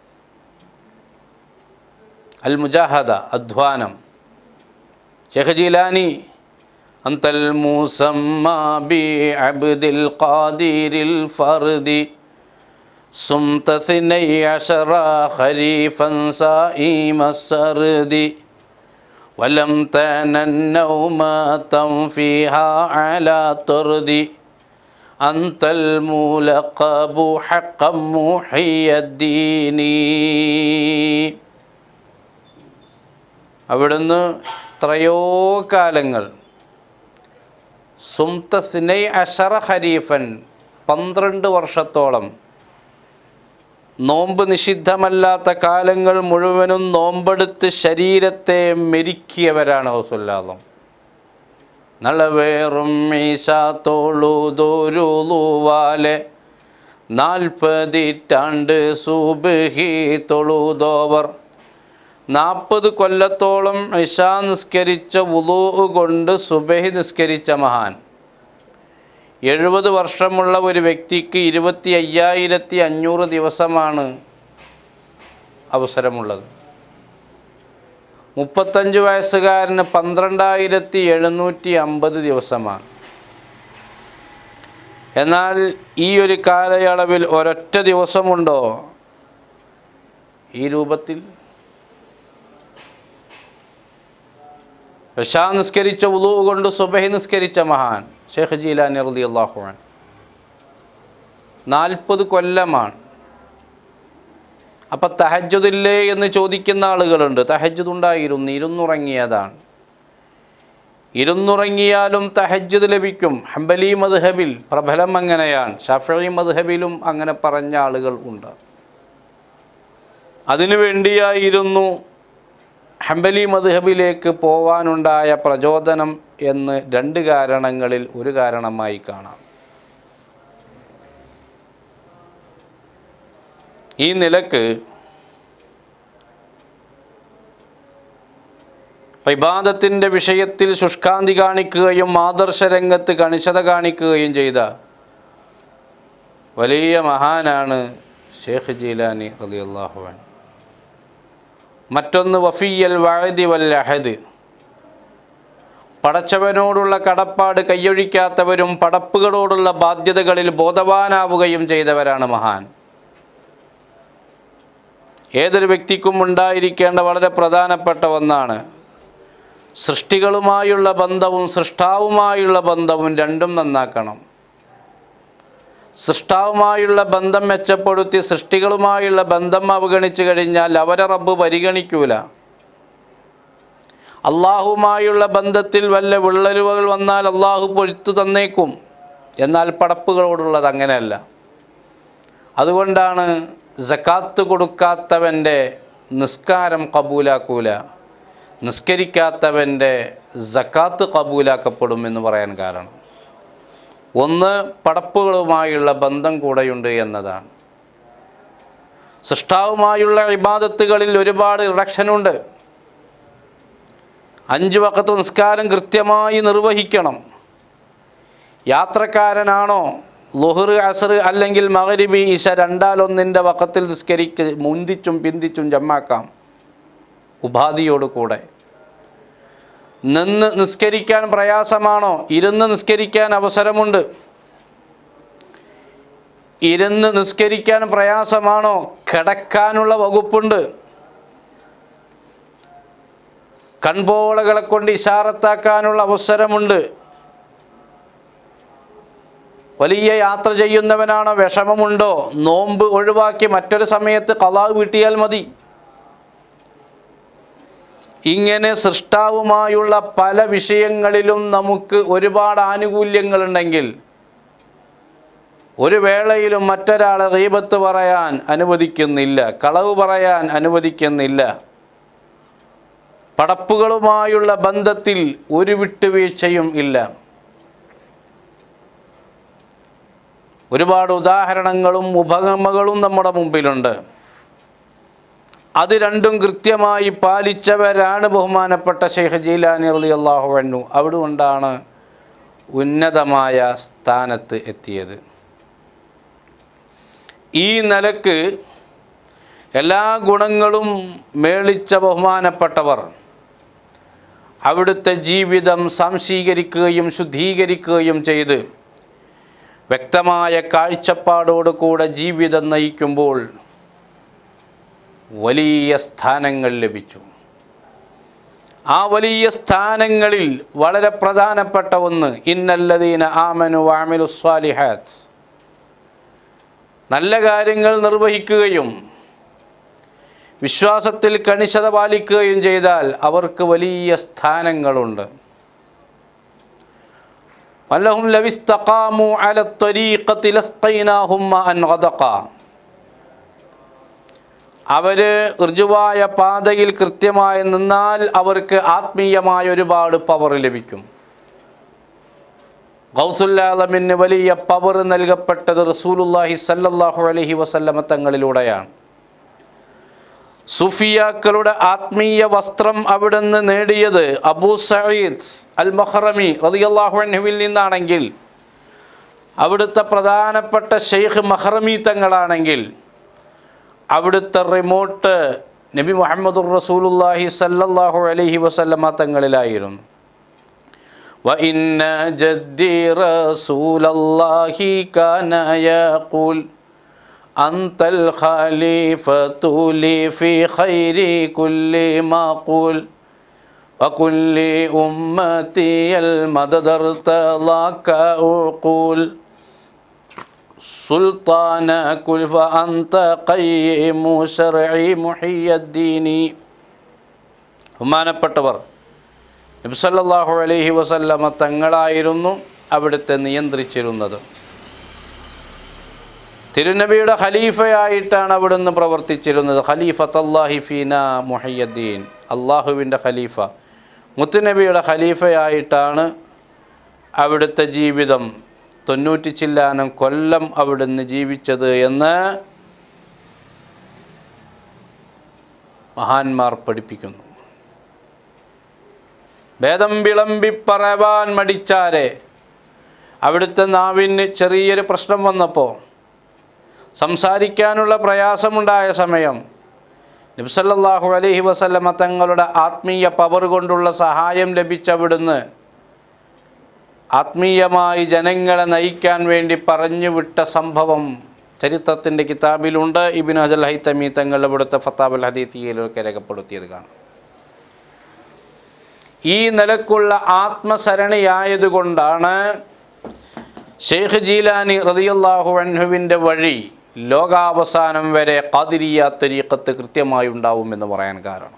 അൽ മുജാഹദ അധ്വാനം ഷെഖ് ജീലാനി അന്തൽ മൂസമ്മ ബി അബ്ദിൽ ഖാദിരിൽ ഫർദി صمت اثني عشر خريفا سائم السرد ولم تنن نومة فيها على طرد أنت الملقب حقا محي الدين അവിടുന്ന് എത്രയോ കാലങ്ങൾ സുംതസിനൈ അഷറ ഹരീഫൻ പന്ത്രണ്ട് വർഷത്തോളം നോമ്പ് നിഷിദ്ധമല്ലാത്ത കാലങ്ങൾ മുഴുവനും നോമ്പെടുത്ത് ശരീരത്തെ മെരുക്കിയവരാണ് ഹൗസുല്ലാദം നളവേറും മീശാത്തോളുതോരുവാലെ നാൽപ്പതിറ്റാണ്ട് സുബഹി തൊളുതോവർ നാൽപ്പത് കൊല്ലത്തോളം ഇഷാ നിസ്കരിച്ച വുളൂ കൊണ്ട് സുബഹി നിസ്കരിച്ച മഹാൻ എഴുപത് വർഷമുള്ള ഒരു വ്യക്തിക്ക് ഇരുപത്തി അയ്യായിരത്തി അഞ്ഞൂറ് ദിവസമാണ് അവസരമുള്ളത് മുപ്പത്തഞ്ച് വയസ്സുകാരന് പന്ത്രണ്ടായിരത്തി എഴുന്നൂറ്റി അമ്പത് ദിവസമാണ് എന്നാൽ ഈ ഒരു കാലയളവിൽ ഒരൊറ്റ ദിവസമുണ്ടോ ഈ രൂപത്തിൽ ഇഷാ നിസ്കരിച്ച ഉളു കൊണ്ട് സുബഹി നിസ്കരിച്ച മഹാൻ ഷെയ്ഖ് ജീലാനി റതി അള്ളാഹുവാൻ നാൽപ്പത് കൊല്ലമാണ് അപ്പം തഹജുദില്ലേ എന്ന് ചോദിക്കുന്ന ആളുകളുണ്ട് തഹജുദ് ഉണ്ടായിരുന്നു ഇരുന്നുറങ്ങിയതാണ് ഇരുന്നുറങ്ങിയാലും തഹജുദ് ലഭിക്കും ഹംബലി മദ്ഹബിൽ പ്രബലം അങ്ങനെയാണ് ഷഫി മദ്ഹബിലും അങ്ങനെ പറഞ്ഞ ആളുകൾ ഉണ്ട് അതിനു വേണ്ടിയായിരുന്നു ഹംബലി മദ്ഹബിലേക്ക് പോവാനുണ്ടായ പ്രചോദനം എന്ന് രണ്ട് കാരണങ്ങളിൽ ഒരു കാരണമായി കാണാം ഈ നിലക്ക് വിവാദത്തിൻ്റെ വിഷയത്തിൽ ശുഷ്കാന്തി കാണിക്കുകയും ആദർശരംഗത്ത് കണിശത കാണിക്കുകയും ചെയ്ത വലിയ മഹാനാണ് ഷേഖ് ജീലാനി റളിയല്ലാഹുവാൻ മറ്റൊന്ന് വഫിയൽ വഴതി വല്ലഹദ് പടച്ചവനോടുള്ള കടപ്പാട് കൈയൊഴിക്കാത്തവരും പടപ്പുകളോടുള്ള ബാധ്യതകളിൽ ബോധവാനാവുകയും ചെയ്തവരാണ് മഹാൻ ഏതൊരു വ്യക്തിക്കും ഉണ്ടായിരിക്കേണ്ട വളരെ പ്രധാനപ്പെട്ട ഒന്നാണ് സൃഷ്ടികളുമായുള്ള ബന്ധവും സൃഷ്ടാവുമായുള്ള ബന്ധവും രണ്ടും നന്നാക്കണം സൃഷ്ടാവുമായുള്ള ബന്ധം മെച്ചപ്പെടുത്തി സൃഷ്ടികളുമായുള്ള ബന്ധം അവഗണിച്ചു കഴിഞ്ഞാൽ അവരെ റബ്ബ് പരിഗണിക്കൂല അള്ളാഹുമായുള്ള ബന്ധത്തിൽ വല്ല വിള്ളലുകൾ വന്നാൽ അള്ളാഹു പൊഴുത്തു തന്നേക്കും എന്നാൽ പടപ്പുകളോടുള്ളത് അങ്ങനെയല്ല അതുകൊണ്ടാണ് ജക്കാത്ത് കൊടുക്കാത്തവൻ്റെ നിസ്കാരം കബൂലാക്കൂല നിസ്കരിക്കാത്തവൻ്റെ ജക്കാത്ത് കബൂലാക്കപ്പെടും എന്ന് പറയാൻ കാരണം ഒന്ന് പടപ്പുകളുമായുള്ള ബന്ധം കൂടെയുണ്ട് എന്നതാണ് സൃഷ്ടാവുമായുള്ള ഇബാദത്തുകളിൽ ഒരുപാട് ഇറക്ഷനുണ്ട് അഞ്ച് വക്കത്ത് നിസ്കാരം കൃത്യമായി നിർവഹിക്കണം യാത്രക്കാരനാണോ ലുഹർ അസർ അല്ലെങ്കിൽ മകരിബി ഇശ രണ്ടാലൊന്നിൻ്റെ വക്കത്തിൽ നിസ്കരിക്ക് മുന്തിച്ചും പിന്തിച്ചും ജമ്മാക്കാം ഉപാധിയോട് കൂടെ നിന്ന് നിസ്കരിക്കാൻ പ്രയാസമാണോ ഇരുന്ന് നിസ്കരിക്കാൻ അവസരമുണ്ട് ഇരുന്ന് നിസ്കരിക്കാൻ പ്രയാസമാണോ കിടക്കാനുള്ള വകുപ്പുണ്ട് കൺപോളകളെ കൊണ്ട് ഇഷാറത്താക്കാനുള്ള അവസരമുണ്ട് വലിയ യാത്ര ചെയ്യുന്നവനാണോ വിഷമമുണ്ടോ നോമ്പ് ഒഴിവാക്കി മറ്റൊരു സമയത്ത് കലാവ് വീട്ടിയാൽ മതി ഇങ്ങനെ സൃഷ്ടാവുമായുള്ള പല വിഷയങ്ങളിലും നമുക്ക് ഒരുപാട് ആനുകൂല്യങ്ങളുണ്ടെങ്കിൽ ഒരു വേളയിലും മറ്റൊരാളെ റീബത്ത് പറയാൻ അനുവദിക്കുന്നില്ല കളവ് പറയാൻ അനുവദിക്കുന്നില്ല പടപ്പുകളുമായുള്ള ബന്ധത്തിൽ ഒരു വിട്ടുവീഴ്ചയും ഇല്ല ഒരുപാട് ഉദാഹരണങ്ങളും ഉപഗമകളും നമ്മുടെ മുമ്പിലുണ്ട് അത് രണ്ടും കൃത്യമായി പാലിച്ചവരാണ് ബഹുമാനപ്പെട്ട ഷെയ്ഖ് ജീലാനി അലി അള്ളാഹു വണ്ണു അവിടുകൊണ്ടാണ് ഉന്നതമായ സ്ഥാനത്ത് എത്തിയത് ഈ നിലക്ക് എല്ലാ ഗുണങ്ങളും മേളിച്ച ബഹുമാനപ്പെട്ടവർ അവിടുത്തെ ജീവിതം സംശീകരിക്കുകയും ശുദ്ധീകരിക്കുകയും ചെയ്ത് വ്യക്തമായ കാഴ്ചപ്പാടോടുകൂടെ ജീവിതം നയിക്കുമ്പോൾ വലിയ സ്ഥാനങ്ങൾ ലഭിച്ചു ആ വലിയ സ്ഥാനങ്ങളിൽ വളരെ പ്രധാനപ്പെട്ട ഒന്ന് ഇന്നല്ലദീന ആമനു വാമിലു സ്വാലിഹാത്ത് നല്ല കാര്യങ്ങൾ നിർവഹിക്കുകയും വിശ്വാസത്തിൽ കണിശത പാലിക്കുകയും ചെയ്താൽ അവർക്ക് വലിയ സ്ഥാനങ്ങളുണ്ട് വല്ലഹും ലവിസ്തഖാമു അല ത്വരീഖത്തി ലസ്ഖൈനാഹും അൻ ഗദഖ അവര് ഋജുവായ പാതയിൽ കൃത്യമായി നിന്നാൽ അവർക്ക് ആത്മീയമായ ഒരുപാട് പവർ ലഭിക്കും ഗൗസുല്ലാലമിന് വലിയ പവർ നൽകപ്പെട്ടത് റസൂലുല്ലാഹി സല്ലല്ലാഹു അലൈഹി വസല്ലമ തങ്ങളിലൂടെയാണ് സുഫിയാക്കളുടെ ആത്മീയ വസ്ത്രം അവിടുന്ന് നേടിയത് അബൂ സഈദ് അൽ മഹ്റമി റളിയല്ലാഹു അൻഹുവിൽ നിന്നാണെങ്കിൽ അവിടുത്തെ പ്രധാനപ്പെട്ട ഷെയ്ഖ് മഹ്റമി തങ്ങളാണെങ്കിൽ അവിടുത്തെ റിമോട്ട് നബി മുഹമ്മദുർ റസൂലുല്ലാഹി സല്ലല്ലാഹു അലൈഹി വസല്ലമ തങ്ങളിലായിരുന്നു وإن جدي رسول الله كان يقول أنت الخليفة لي في خير كل مقول وكل أمتي المدد ارتضاك أقول سلطان كل فأنت قيم شرعي محي الدين ബഹുമാനപ്പെട്ടവർ നബ്സല്ലാഹു അലൈഹി വസല്ലമ തങ്ങളായിരുന്നു അവിടുത്തെ നിയന്ത്രിച്ചിരുന്നത് തിരുനബിയുടെ ഖലീഫയായിട്ടാണ് അവിടുന്ന് പ്രവർത്തിച്ചിരുന്നത് ഖലീഫത്ത് അള്ളാഹി ഫീന മുഹയ്യദ്ദീൻ അള്ളാഹുവിൻ്റെ ഖലീഫ മുത്തുനബിയുടെ ഖലീഫയായിട്ടാണ് അവിടുത്തെ ജീവിതം തൊണ്ണൂറ്റി ചില്ലാനം കൊല്ലം അവിടുന്ന് ജീവിച്ചത് എന്ന് മഹാന്മാർ പഠിപ്പിക്കുന്നു ഭേദം വിളമ്പി പറവാൻ മടിച്ചാരെ അവിടുത്തെ നാവിന് ചെറിയൊരു പ്രശ്നം വന്നപ്പോൾ സംസാരിക്കാനുള്ള പ്രയാസമുണ്ടായ സമയം നബ്സല്ലാഹു അലൈഹി വസല്ലമ തങ്ങളുടെ ആത്മീയ പവർ കൊണ്ടുള്ള സഹായം ലഭിച്ചവിടുന്ന് ആത്മീയമായി ജനങ്ങളെ നയിക്കാൻ വേണ്ടി പറഞ്ഞു വിട്ട സംഭവം ചരിത്രത്തിൻ്റെ കിതാബിലുണ്ട് ഇബിൻ അജൽ ഹൈത്തമി തങ്ങൾ ഇവിടുത്തെ ഫത്താബുൽ ഹദീത്തിയിലൊക്കെ രേഖപ്പെടുത്തിയത് കാണാം ഈ നിലക്കുള്ള ആത്മസരണിയായതുകൊണ്ടാണ് ഷെയ്ഖ് ജീലാനി റതിയല്ലാഹു അൻഹുവിൻ്റെ വഴി ലോകാവസാനം വരെ ഖാദിരിയ തരീഖത്ത് കൃത്യമായി ഉണ്ടാവുമെന്ന് പറയാൻ കാരണം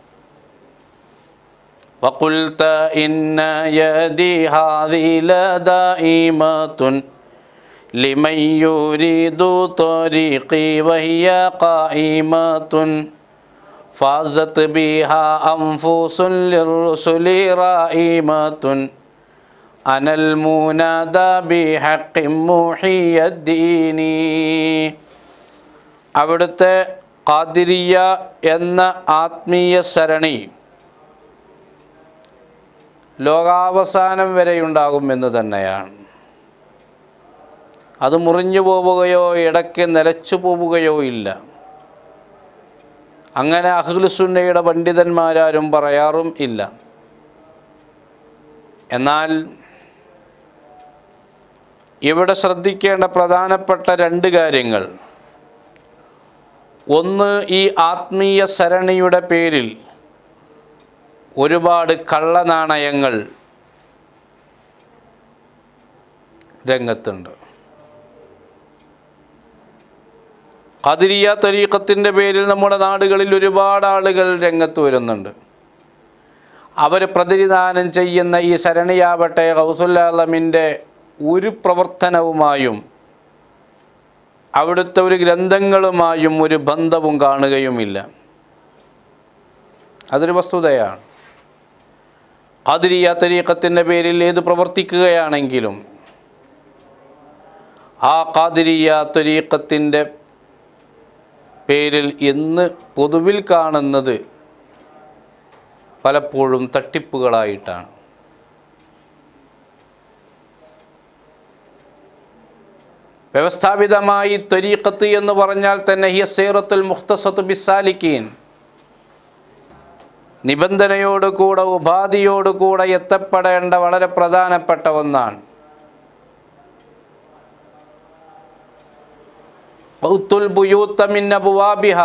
وقلت إن يدي هذه لدائمة لمن يريد طريقي وهي قائمة فازت بها أنفس للرسل رائمة أنا المنادى بحق محي الدين അവിടുത്തെ ഖാദിരിയ എന്ന ആത്മീയ സരണി ലോകാവസാനം വരെയുണ്ടാകും എന്ന് തന്നെയാണ് അത് മുറിഞ്ഞു പോവുകയോ ഇടയ്ക്ക് നിലച്ചു പോവുകയോ ഇല്ല അങ്ങനെ അഹ്ലുസുന്നയുടെ പണ്ഡിതന്മാരാരും പറയാറും ഇല്ല എന്നാൽ ഇവിടെ ശ്രദ്ധിക്കേണ്ട പ്രധാനപ്പെട്ട രണ്ട് കാര്യങ്ങൾ ഒന്ന് ഈ ആത്മീയ സരണിയുടെ പേരിൽ ഒരുപാട് കള്ളനാണയങ്ങൾ രംഗത്തുണ്ട് ഖദിരിയ തരീഖത്തിൻ്റെ പേരിൽ നമ്മുടെ നാടുകളിൽ ഒരുപാട് ആളുകൾ രംഗത്ത് വരുന്നുണ്ട് അവർ പ്രതിനിധാനം ചെയ്യുന്ന ഈ ശരണിയാവട്ടെ ഹൗസുല്ലാലമിൻ്റെ ഒരു പ്രവർത്തനവുമായും അവിടുത്തെ ഒരു ഗ്രന്ഥങ്ങളുമായും ഒരു ബന്ധവും കാണുകയുമില്ല അതൊരു വസ്തുതയാണ് ഖാദിരിയ തരീഖത്തിൻ്റെ പേരിൽ ഏത് പ്രവർത്തിക്കുകയാണെങ്കിലും ആ ഖാദിരിയ തരീഖത്തിൻ്റെ പേരിൽ ഇന്ന് പൊതുവിൽ കാണുന്നത് പലപ്പോഴും തട്ടിപ്പുകളായിട്ടാണ് വ്യവസ്ഥാപിതമായി ത്വരീഖത്ത് എന്ന് പറഞ്ഞാൽ തന്നെ ഹിയ സേറത്തുൽ മുഖ്തസത്ത് ബിസാലിക്കീൻ നിബന്ധനയോടുകൂടെ ഉപാധിയോടുകൂടെ എത്തപ്പെടേണ്ട വളരെ പ്രധാനപ്പെട്ട ഒന്നാണ് ബൗത്തുൽ ബുയൂത്ത മിൻ അബ്വാബിഹ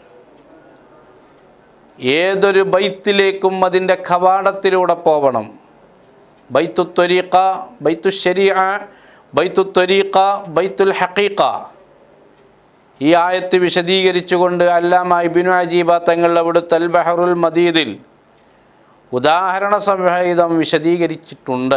ഏതൊരു ബൈത്തിലേക്കും അതിൻ്റെ കവാടത്തിലൂടെ പോകണം ബൈത്തു ത്വരീഖ ബൈത്തു ശരീഅ ബൈത്തു ത്വരീഖ ബൈത്തുൽ ഹഖീഖ ഈ ആയത്ത് വിശദീകരിച്ചുകൊണ്ട് അല്ലാമ ഇബിനു അജീബ തങ്ങൾ അവിടുത്തെ അൽ ബഹറുൽ മദീദിൽ ഉദാഹരണ സംഹിതം വിശദീകരിച്ചിട്ടുണ്ട്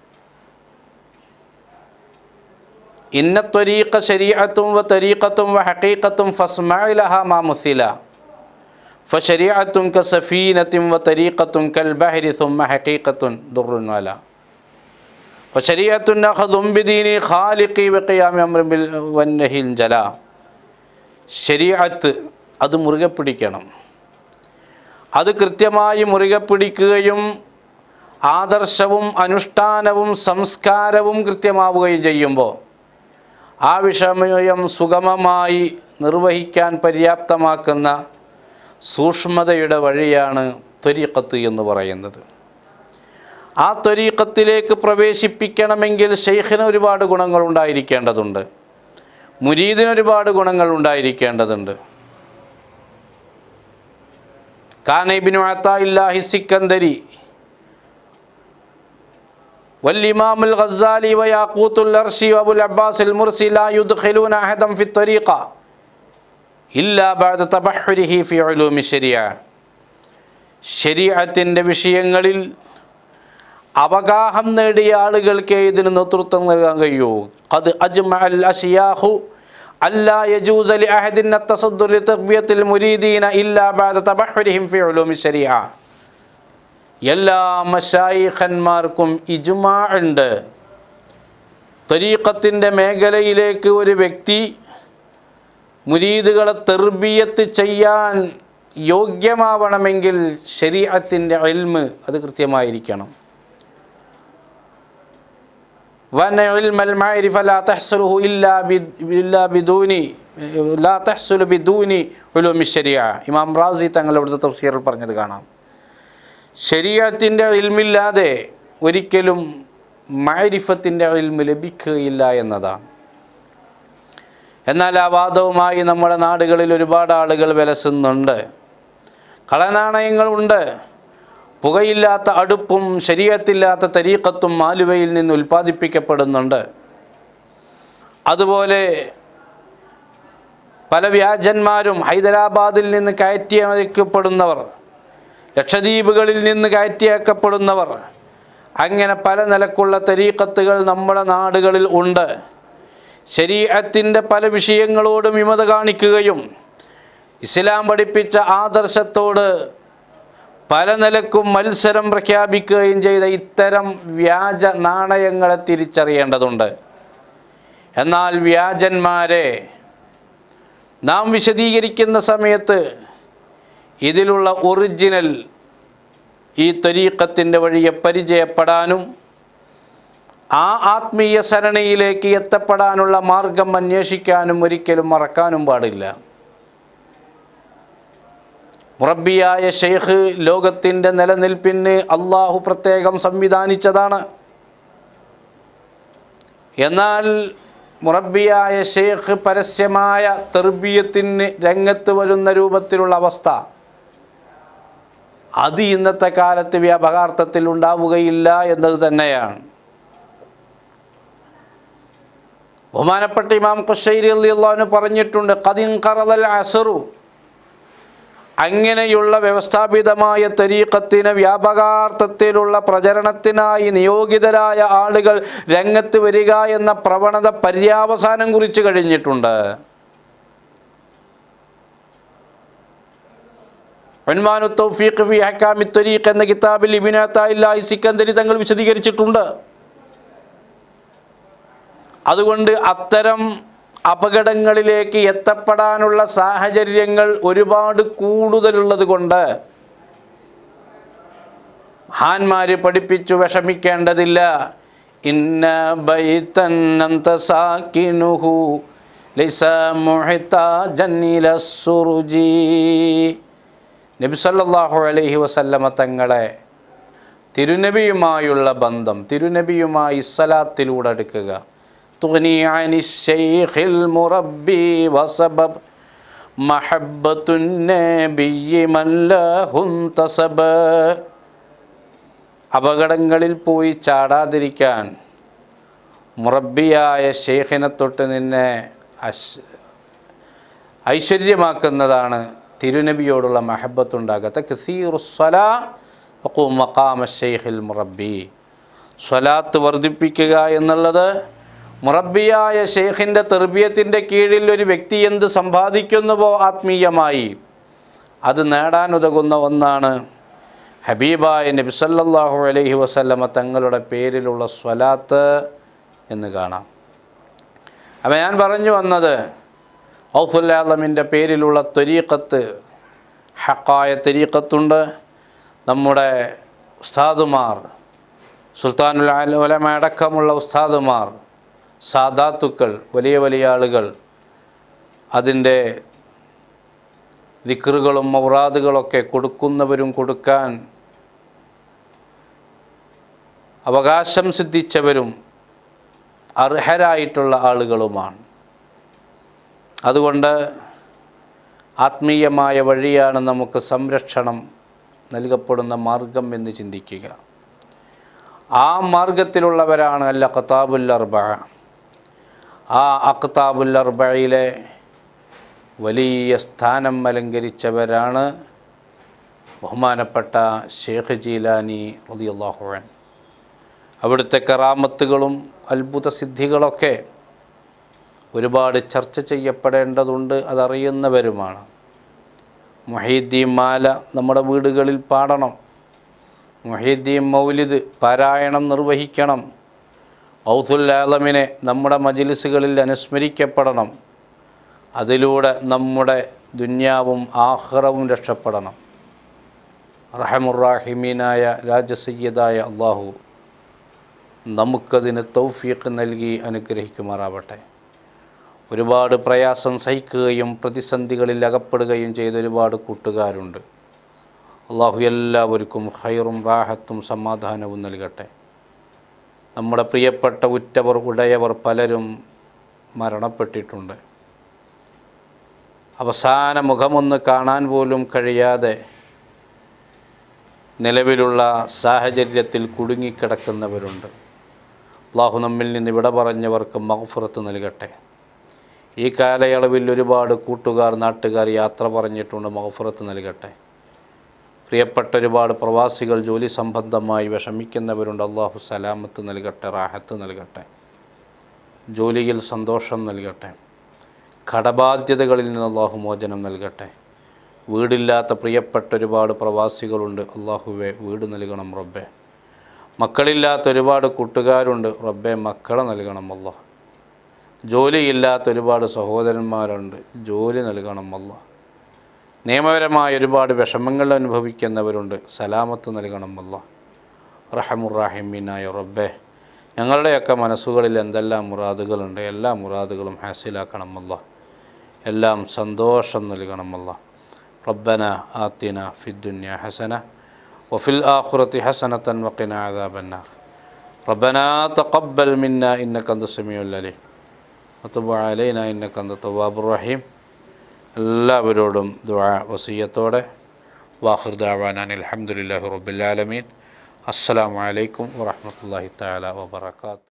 ഇന്ന ത്വരീഖ ശരീഅത്തും വ തരീഖത്തും വ ഹഖീഖത്തും ഫസ്മഅലഹ മാ മുസില ഫശരീഅത്തും കസഫീനത്തും വ തരീഖത്തും കൽ ബഹരി സുമ്മ ഹഖീഖത്തുൻ ദുർറുൻ വല ഫശരീഅത്തുൻ അഖദും ബിദീനി ഖാലിഖി വ ഖിയാമി അംറിൻ ബിൽ വന്നഹിൽ ജലാ ശരീഅത്ത് അത് മുറുകെ പിടിക്കണം അത് കൃത്യമായി മുറുകെ പിടിക്കുകയും ആദർശവും അനുഷ്ഠാനവും സംസ്കാരവും കൃത്യമാവുകയും ചെയ്യുമ്പോൾ ആ വിഷയം സുഗമമായി നിർവഹിക്കാൻ പര്യാപ്തമാക്കുന്ന സൂക്ഷ്മതയുടെ വഴിയാണ് ത്വരീഖത്ത് എന്ന് പറയുന്നത് ആ ത്വരീഖത്തിലേക്ക് പ്രവേശിപ്പിക്കണമെങ്കിൽ ഷെയ്ഖിന് ഒരുപാട് ഗുണങ്ങൾ ഉണ്ടായിരിക്കേണ്ടതുണ്ട് മുരീദിന് ഒരുപാട് ഗുണങ്ങൾ ഉണ്ടായിരിക്കേണ്ടതുണ്ട് കാനൈബിനു അത്തായില്ലാഹി സിക്കന്ദരി والإمام الغزالي وياقوت الأرشي وأبو العباس المرسي لا يدخلون أحدا في الطريقة إلا بعد تبحره في علوم الشريعة ശരീഅത്തിൻ്റെ വിഷയങ്ങളിൽ അവഗാഹം നേടിയ ആളുകൾക്ക് ഇതിന് നേതൃത്വം നൽകാൻ കഴിയൂ അത് അജ്മ അൽ അഷിയാഹു അല്ലാ യജൂസ് ലി അഹദിൻ അത്തസദ്ദുർ ലിതർബിയത്തിൽ മുരീദീന ഇല്ലാ ബഅദ തബഹുരിഹിം ഫി ഉലൂമി ശരീഅ എല്ലാ മഷായിഖന്മാർക്കും ഇജുമാ ഉണ്ട് തരീഖത്തിൻ്റെ മേഖലയിലേക്ക് ഒരു വ്യക്തി മുരീദുകളെ തെർബിയത്ത് ചെയ്യാൻ യോഗ്യമാവണമെങ്കിൽ ശരീഅത്തിൻ്റെ ഇൽമ് അത് കൃത്യമായിരിക്കണം وأن علم المعرفة لا تحصله إلا بد- إلا بدون لا تحصل بدون علوم الشريعة ഇമാം റാസി തങ്ങൾ ഇവിടുത്തെ തഫ്സീറിൽ പറഞ്ഞത് കാണാം ശരീരത്തിൻ്റെ ഇൽമില്ലാതെ ഒരിക്കലും മാരിഫത്തിൻ്റെ ഇൽമ് ലഭിക്കുകയില്ല എന്നതാണ് എന്നാൽ ആ വാദവുമായി നമ്മുടെ നാടുകളിൽ ഒരുപാട് ആളുകൾ വിലസുന്നുണ്ട് കളനാണയങ്ങളുണ്ട് പുകയില്ലാത്ത അടുപ്പും ശരീരത്തില്ലാത്ത തരീക്കത്തും ആലുവയിൽ നിന്ന് ഉൽപ്പാദിപ്പിക്കപ്പെടുന്നുണ്ട് അതുപോലെ പല വ്യാജന്മാരും ഹൈദരാബാദിൽ നിന്ന് കയറ്റി അയക്കപ്പെടുന്നവർ ലക്ഷദ്വീപുകളിൽ നിന്ന് കയറ്റിയാക്കപ്പെടുന്നവർ അങ്ങനെ പല നിലക്കുള്ള തരീക്കത്തുകൾ നമ്മുടെ നാടുകളിൽ ഉണ്ട് ശരീരത്തിൻ്റെ പല വിഷയങ്ങളോടും വിമത കാണിക്കുകയും ഇസ്ലാം പഠിപ്പിച്ച ആദർശത്തോട് പല നിലക്കും മത്സരം പ്രഖ്യാപിക്കുകയും ചെയ്ത ഇത്തരം വ്യാജ നാണയങ്ങളെ തിരിച്ചറിയേണ്ടതുണ്ട് എന്നാൽ വ്യാജന്മാരെ നാം വിശദീകരിക്കുന്ന സമയത്ത് ഇതിലുള്ള ഒറിജിനൽ ഈ തരീക്കത്തിൻ്റെ വഴിയെ പരിചയപ്പെടാനും ആ ആത്മീയ സരണിയിലേക്ക് എത്തപ്പെടാനുള്ള മാർഗം അന്വേഷിക്കാനും ഒരിക്കലും മറക്കാനും പാടില്ല മുറബിയായ ഷെയ്ഖ് ലോകത്തിൻ്റെ നിലനിൽപ്പിന് അള്ളാഹു പ്രത്യേകം സംവിധാനിച്ചതാണ് എന്നാൽ മുറബിയായ ഷെയ്ഖ് പരസ്യമായ തെർബീയത്തിന് രംഗത്ത് വരുന്ന രൂപത്തിലുള്ള അവസ്ഥ അത് ഇന്നത്തെ കാലത്ത് വ്യാപകാർത്ഥത്തിൽ ഉണ്ടാവുകയില്ല എന്നത് തന്നെയാണ് ബഹുമാനപ്പെട്ട ഇമാം ഖുശൈരി അള്ളാഹുന് പറഞ്ഞിട്ടുണ്ട് കദിൻ കറദൽ അസറു അങ്ങനെയുള്ള വ്യവസ്ഥാപിതമായ തരീക്കത്തിന് വ്യാപകാർത്ഥത്തിലുള്ള പ്രചരണത്തിനായി നിയോഗിതരായ ആളുകൾ രംഗത്ത് വരിക എന്ന പ്രവണത പര്യാവസാനം കുറിച്ച് കഴിഞ്ഞിട്ടുണ്ട് ഉൻമാനു തൗഫീഖ് ഫി ഹക്കാമി തരീഖ് എന്ന കിതാബിൽ ഇബിനാത്തായി സിക്കന്ദരി തങ്ങൾ വിശദീകരിച്ചിട്ടുണ്ട് അതുകൊണ്ട് അത്തരം അപകടങ്ങളിലേക്ക് എത്തപ്പെടാനുള്ള സാഹചര്യങ്ങൾ ഒരുപാട് കൂടുതലുള്ളത് കൊണ്ട് മഹാന്മാര് പഠിപ്പിച്ചു വിഷമിക്കേണ്ടതില്ല ഇന്ന ബൈതൻ അന്ത സാക്കിനുഹു ലൈസ മുഹിതാജൻ ഇല സുറുജി നബി സല്ലല്ലാഹു അലൈഹി വസല്ലമ തങ്ങളെ തിരുനബിയുമായുള്ള ബന്ധം തിരുനബിയുമായി ഇസ്സലാത്തിലൂടെ അടുക്കുക തുഗ്നി അനി ശൈഖിൽ മുറബ്ബി വസബബ് മഹബ്ബത്തുൻ നബിയ്യി മൻ ലഹുൻ തസബ് അപകടങ്ങളിൽ പോയി ചാടാതിരിക്കാൻ മുറബിയായ ഷെയ്ഖിനെ തൊട്ട് നിന്നെ അശ് ഐശ്വര്യമാക്കുന്നതാണ് തിരുനബിയോടുള്ള മഹബത്തുണ്ടാകത്ത കസീറുസ്വലാ മക്കാമ ഷെയ്ഖിൽ മുറബി സ്വലാത്ത് വർദ്ധിപ്പിക്കുക എന്നുള്ളത് മുറബിയായ ഷെയ്ഖിൻ്റെ തെർബിയത്തിൻ്റെ കീഴിൽ ഒരു വ്യക്തി എന്ത് സമ്പാദിക്കുന്നുവോ ആത്മീയമായി അത് നേടാനുതകുന്ന ഒന്നാണ് ഹബീബായ നബി സല്ലല്ലാഹു അലൈഹി വസല്ലമ തങ്ങളുടെ പേരിലുള്ള സ്വലാത്ത് എന്ന് കാണാം അപ്പം ഞാൻ പറഞ്ഞു വന്നത് ഔഫുല്ലാലമിൻ്റെ പേരിലുള്ള ത്വരീക്കത്ത് ഹക്കായ ത്വരീക്കത്തുണ്ട് നമ്മുടെ ഉസ്താദുമാർ സുൽത്താനുൽ ഉലമ അടക്കമുള്ള ഉസ്താദുമാർ സാദാത്തുക്കൾ വലിയ വലിയ ആളുകൾ അതിൻ്റെ ദിക്റുകളും മൗറാദുകളൊക്കെ കൊടുക്കുന്നവരും കൊടുക്കാൻ അവകാശം സിദ്ധിച്ചവരും അർഹരായിട്ടുള്ള ആളുകളുമാണ് അതുകൊണ്ട് ആത്മീയമായ വഴിയാണ് നമുക്ക് സംരക്ഷണം നൽകപ്പെടുന്ന മാർഗം എന്ന് ചിന്തിക്കുക ആ മാർഗത്തിലുള്ളവരാണ് അല്ല ഖത്താബുൽ അർബ ആ അഖ്താബുൽ അർബയിലെ വലിയ സ്ഥാനം അലങ്കരിച്ചവരാണ് ബഹുമാനപ്പെട്ട ഷേഖ് ജീലാനി റളിയല്ലാഹുഅൻ അവിടുത്തെ കറാമത്തുകളും അത്ഭുത സിദ്ധികളൊക്കെ ഒരുപാട് ചർച്ച ചെയ്യപ്പെടേണ്ടതുണ്ട് അതറിയുന്നവരുമാണ് മൊഹീദ്ദീൻ മാല നമ്മുടെ വീടുകളിൽ പാടണം മൊഹീദ്ദീൻ മൗലിദ് പാരായണം നിർവഹിക്കണം ഔസുൽ ആലമിനെ നമ്മുടെ മജിലിസുകളിൽ അനുസ്മരിക്കപ്പെടണം അതിലൂടെ നമ്മുടെ ദുന്യാവും ആഹ്റവും രക്ഷപ്പെടണം റഹമുറാഹിമീനായ രാജസയ്യദായ അള്ളാഹു നമുക്കതിന് തൗഫീഖ് നൽകി അനുഗ്രഹിക്കുമാറാവട്ടെ ഒരുപാട് പ്രയാസം സഹിക്കുകയും പ്രതിസന്ധികളിൽ അകപ്പെടുകയും ചെയ്ത ഒരുപാട് കൂട്ടുകാരുണ്ട് അള്ളാഹു എല്ലാവർക്കും ഹൈറും റാഹത്തും സമാധാനവും നൽകട്ടെ നമ്മുടെ പ്രിയപ്പെട്ട ഉറ്റവർ ഉടയവർ പലരും മരണപ്പെട്ടിട്ടുണ്ട് അവസാന മുഖമൊന്ന് കാണാൻ പോലും കഴിയാതെ നിലവിലുള്ള സാഹചര്യത്തിൽ കുടുങ്ങിക്കിടക്കുന്നവരുണ്ട് അള്ളാഹു നമ്മിൽ നിന്ന് വിട പറഞ്ഞവർക്ക് മഹഫുറത്ത് നൽകട്ടെ ഈ കാലയളവിൽ ഒരുപാട് കൂട്ടുകാർ നാട്ടുകാർ യാത്ര പറഞ്ഞിട്ടുണ്ട് മഹഫുറത്ത് നൽകട്ടെ പ്രിയപ്പെട്ട ഒരുപാട് പ്രവാസികൾ ജോലി സംബന്ധമായി വിഷമിക്കുന്നവരുണ്ട് അള്ളാഹു സലാമത്ത് നൽകട്ടെ റാഹത്ത് നൽകട്ടെ ജോലിയിൽ സന്തോഷം നൽകട്ടെ കടബാധ്യതകളിൽ നിന്ന് അള്ളാഹു മോചനം നൽകട്ടെ വീടില്ലാത്ത പ്രിയപ്പെട്ട ഒരുപാട് പ്രവാസികളുണ്ട് അള്ളാഹുവെ വീട് നൽകണം റബ്ബെ മക്കളില്ലാത്ത ഒരുപാട് കൂട്ടുകാരുണ്ട് റബ്ബെ മക്കളെ നൽകണം അള്ളാഹ് ജോലിയില്ലാത്ത ഒരുപാട് സഹോദരന്മാരുണ്ട് ജോലി നൽകണം അള്ളാഹ് നിയമപരമായ ഒരുപാട് വിഷമങ്ങൾ അനുഭവിക്കുന്നവരുണ്ട് സലാമത്ത് നൽകണം അള്ളാഹ് റഹമുറാഹിമീനായ റബ്ബെ ഞങ്ങളുടെയൊക്കെ മനസ്സുകളിൽ എന്തെല്ലാം മുറാദുകളുണ്ട് എല്ലാ മുറാദുകളും ഹാസിലാക്കണം അള്ളാഹ് എല്ലാം സന്തോഷം നൽകണം അള്ളാഹ് ربنا آتنا في الدنيا حسنة وفي الآخرة حسنة وقنا عذاب النار ربنا تقبل منا إنك أنت السميع العليم وتب علينا إنك أنت التواب الرحيم എല്ലാവരോടും ദുആ വസീയത്തോടെ വാഹിർ ദാവാനാൻ അൽഹംദുലില്ലാഹി റബ്ബിൽ ആലമീൻ അസ്സലാമു അലൈക്കും വറഹ്മത്തുള്ളാഹി തആല വബറകാതുഹു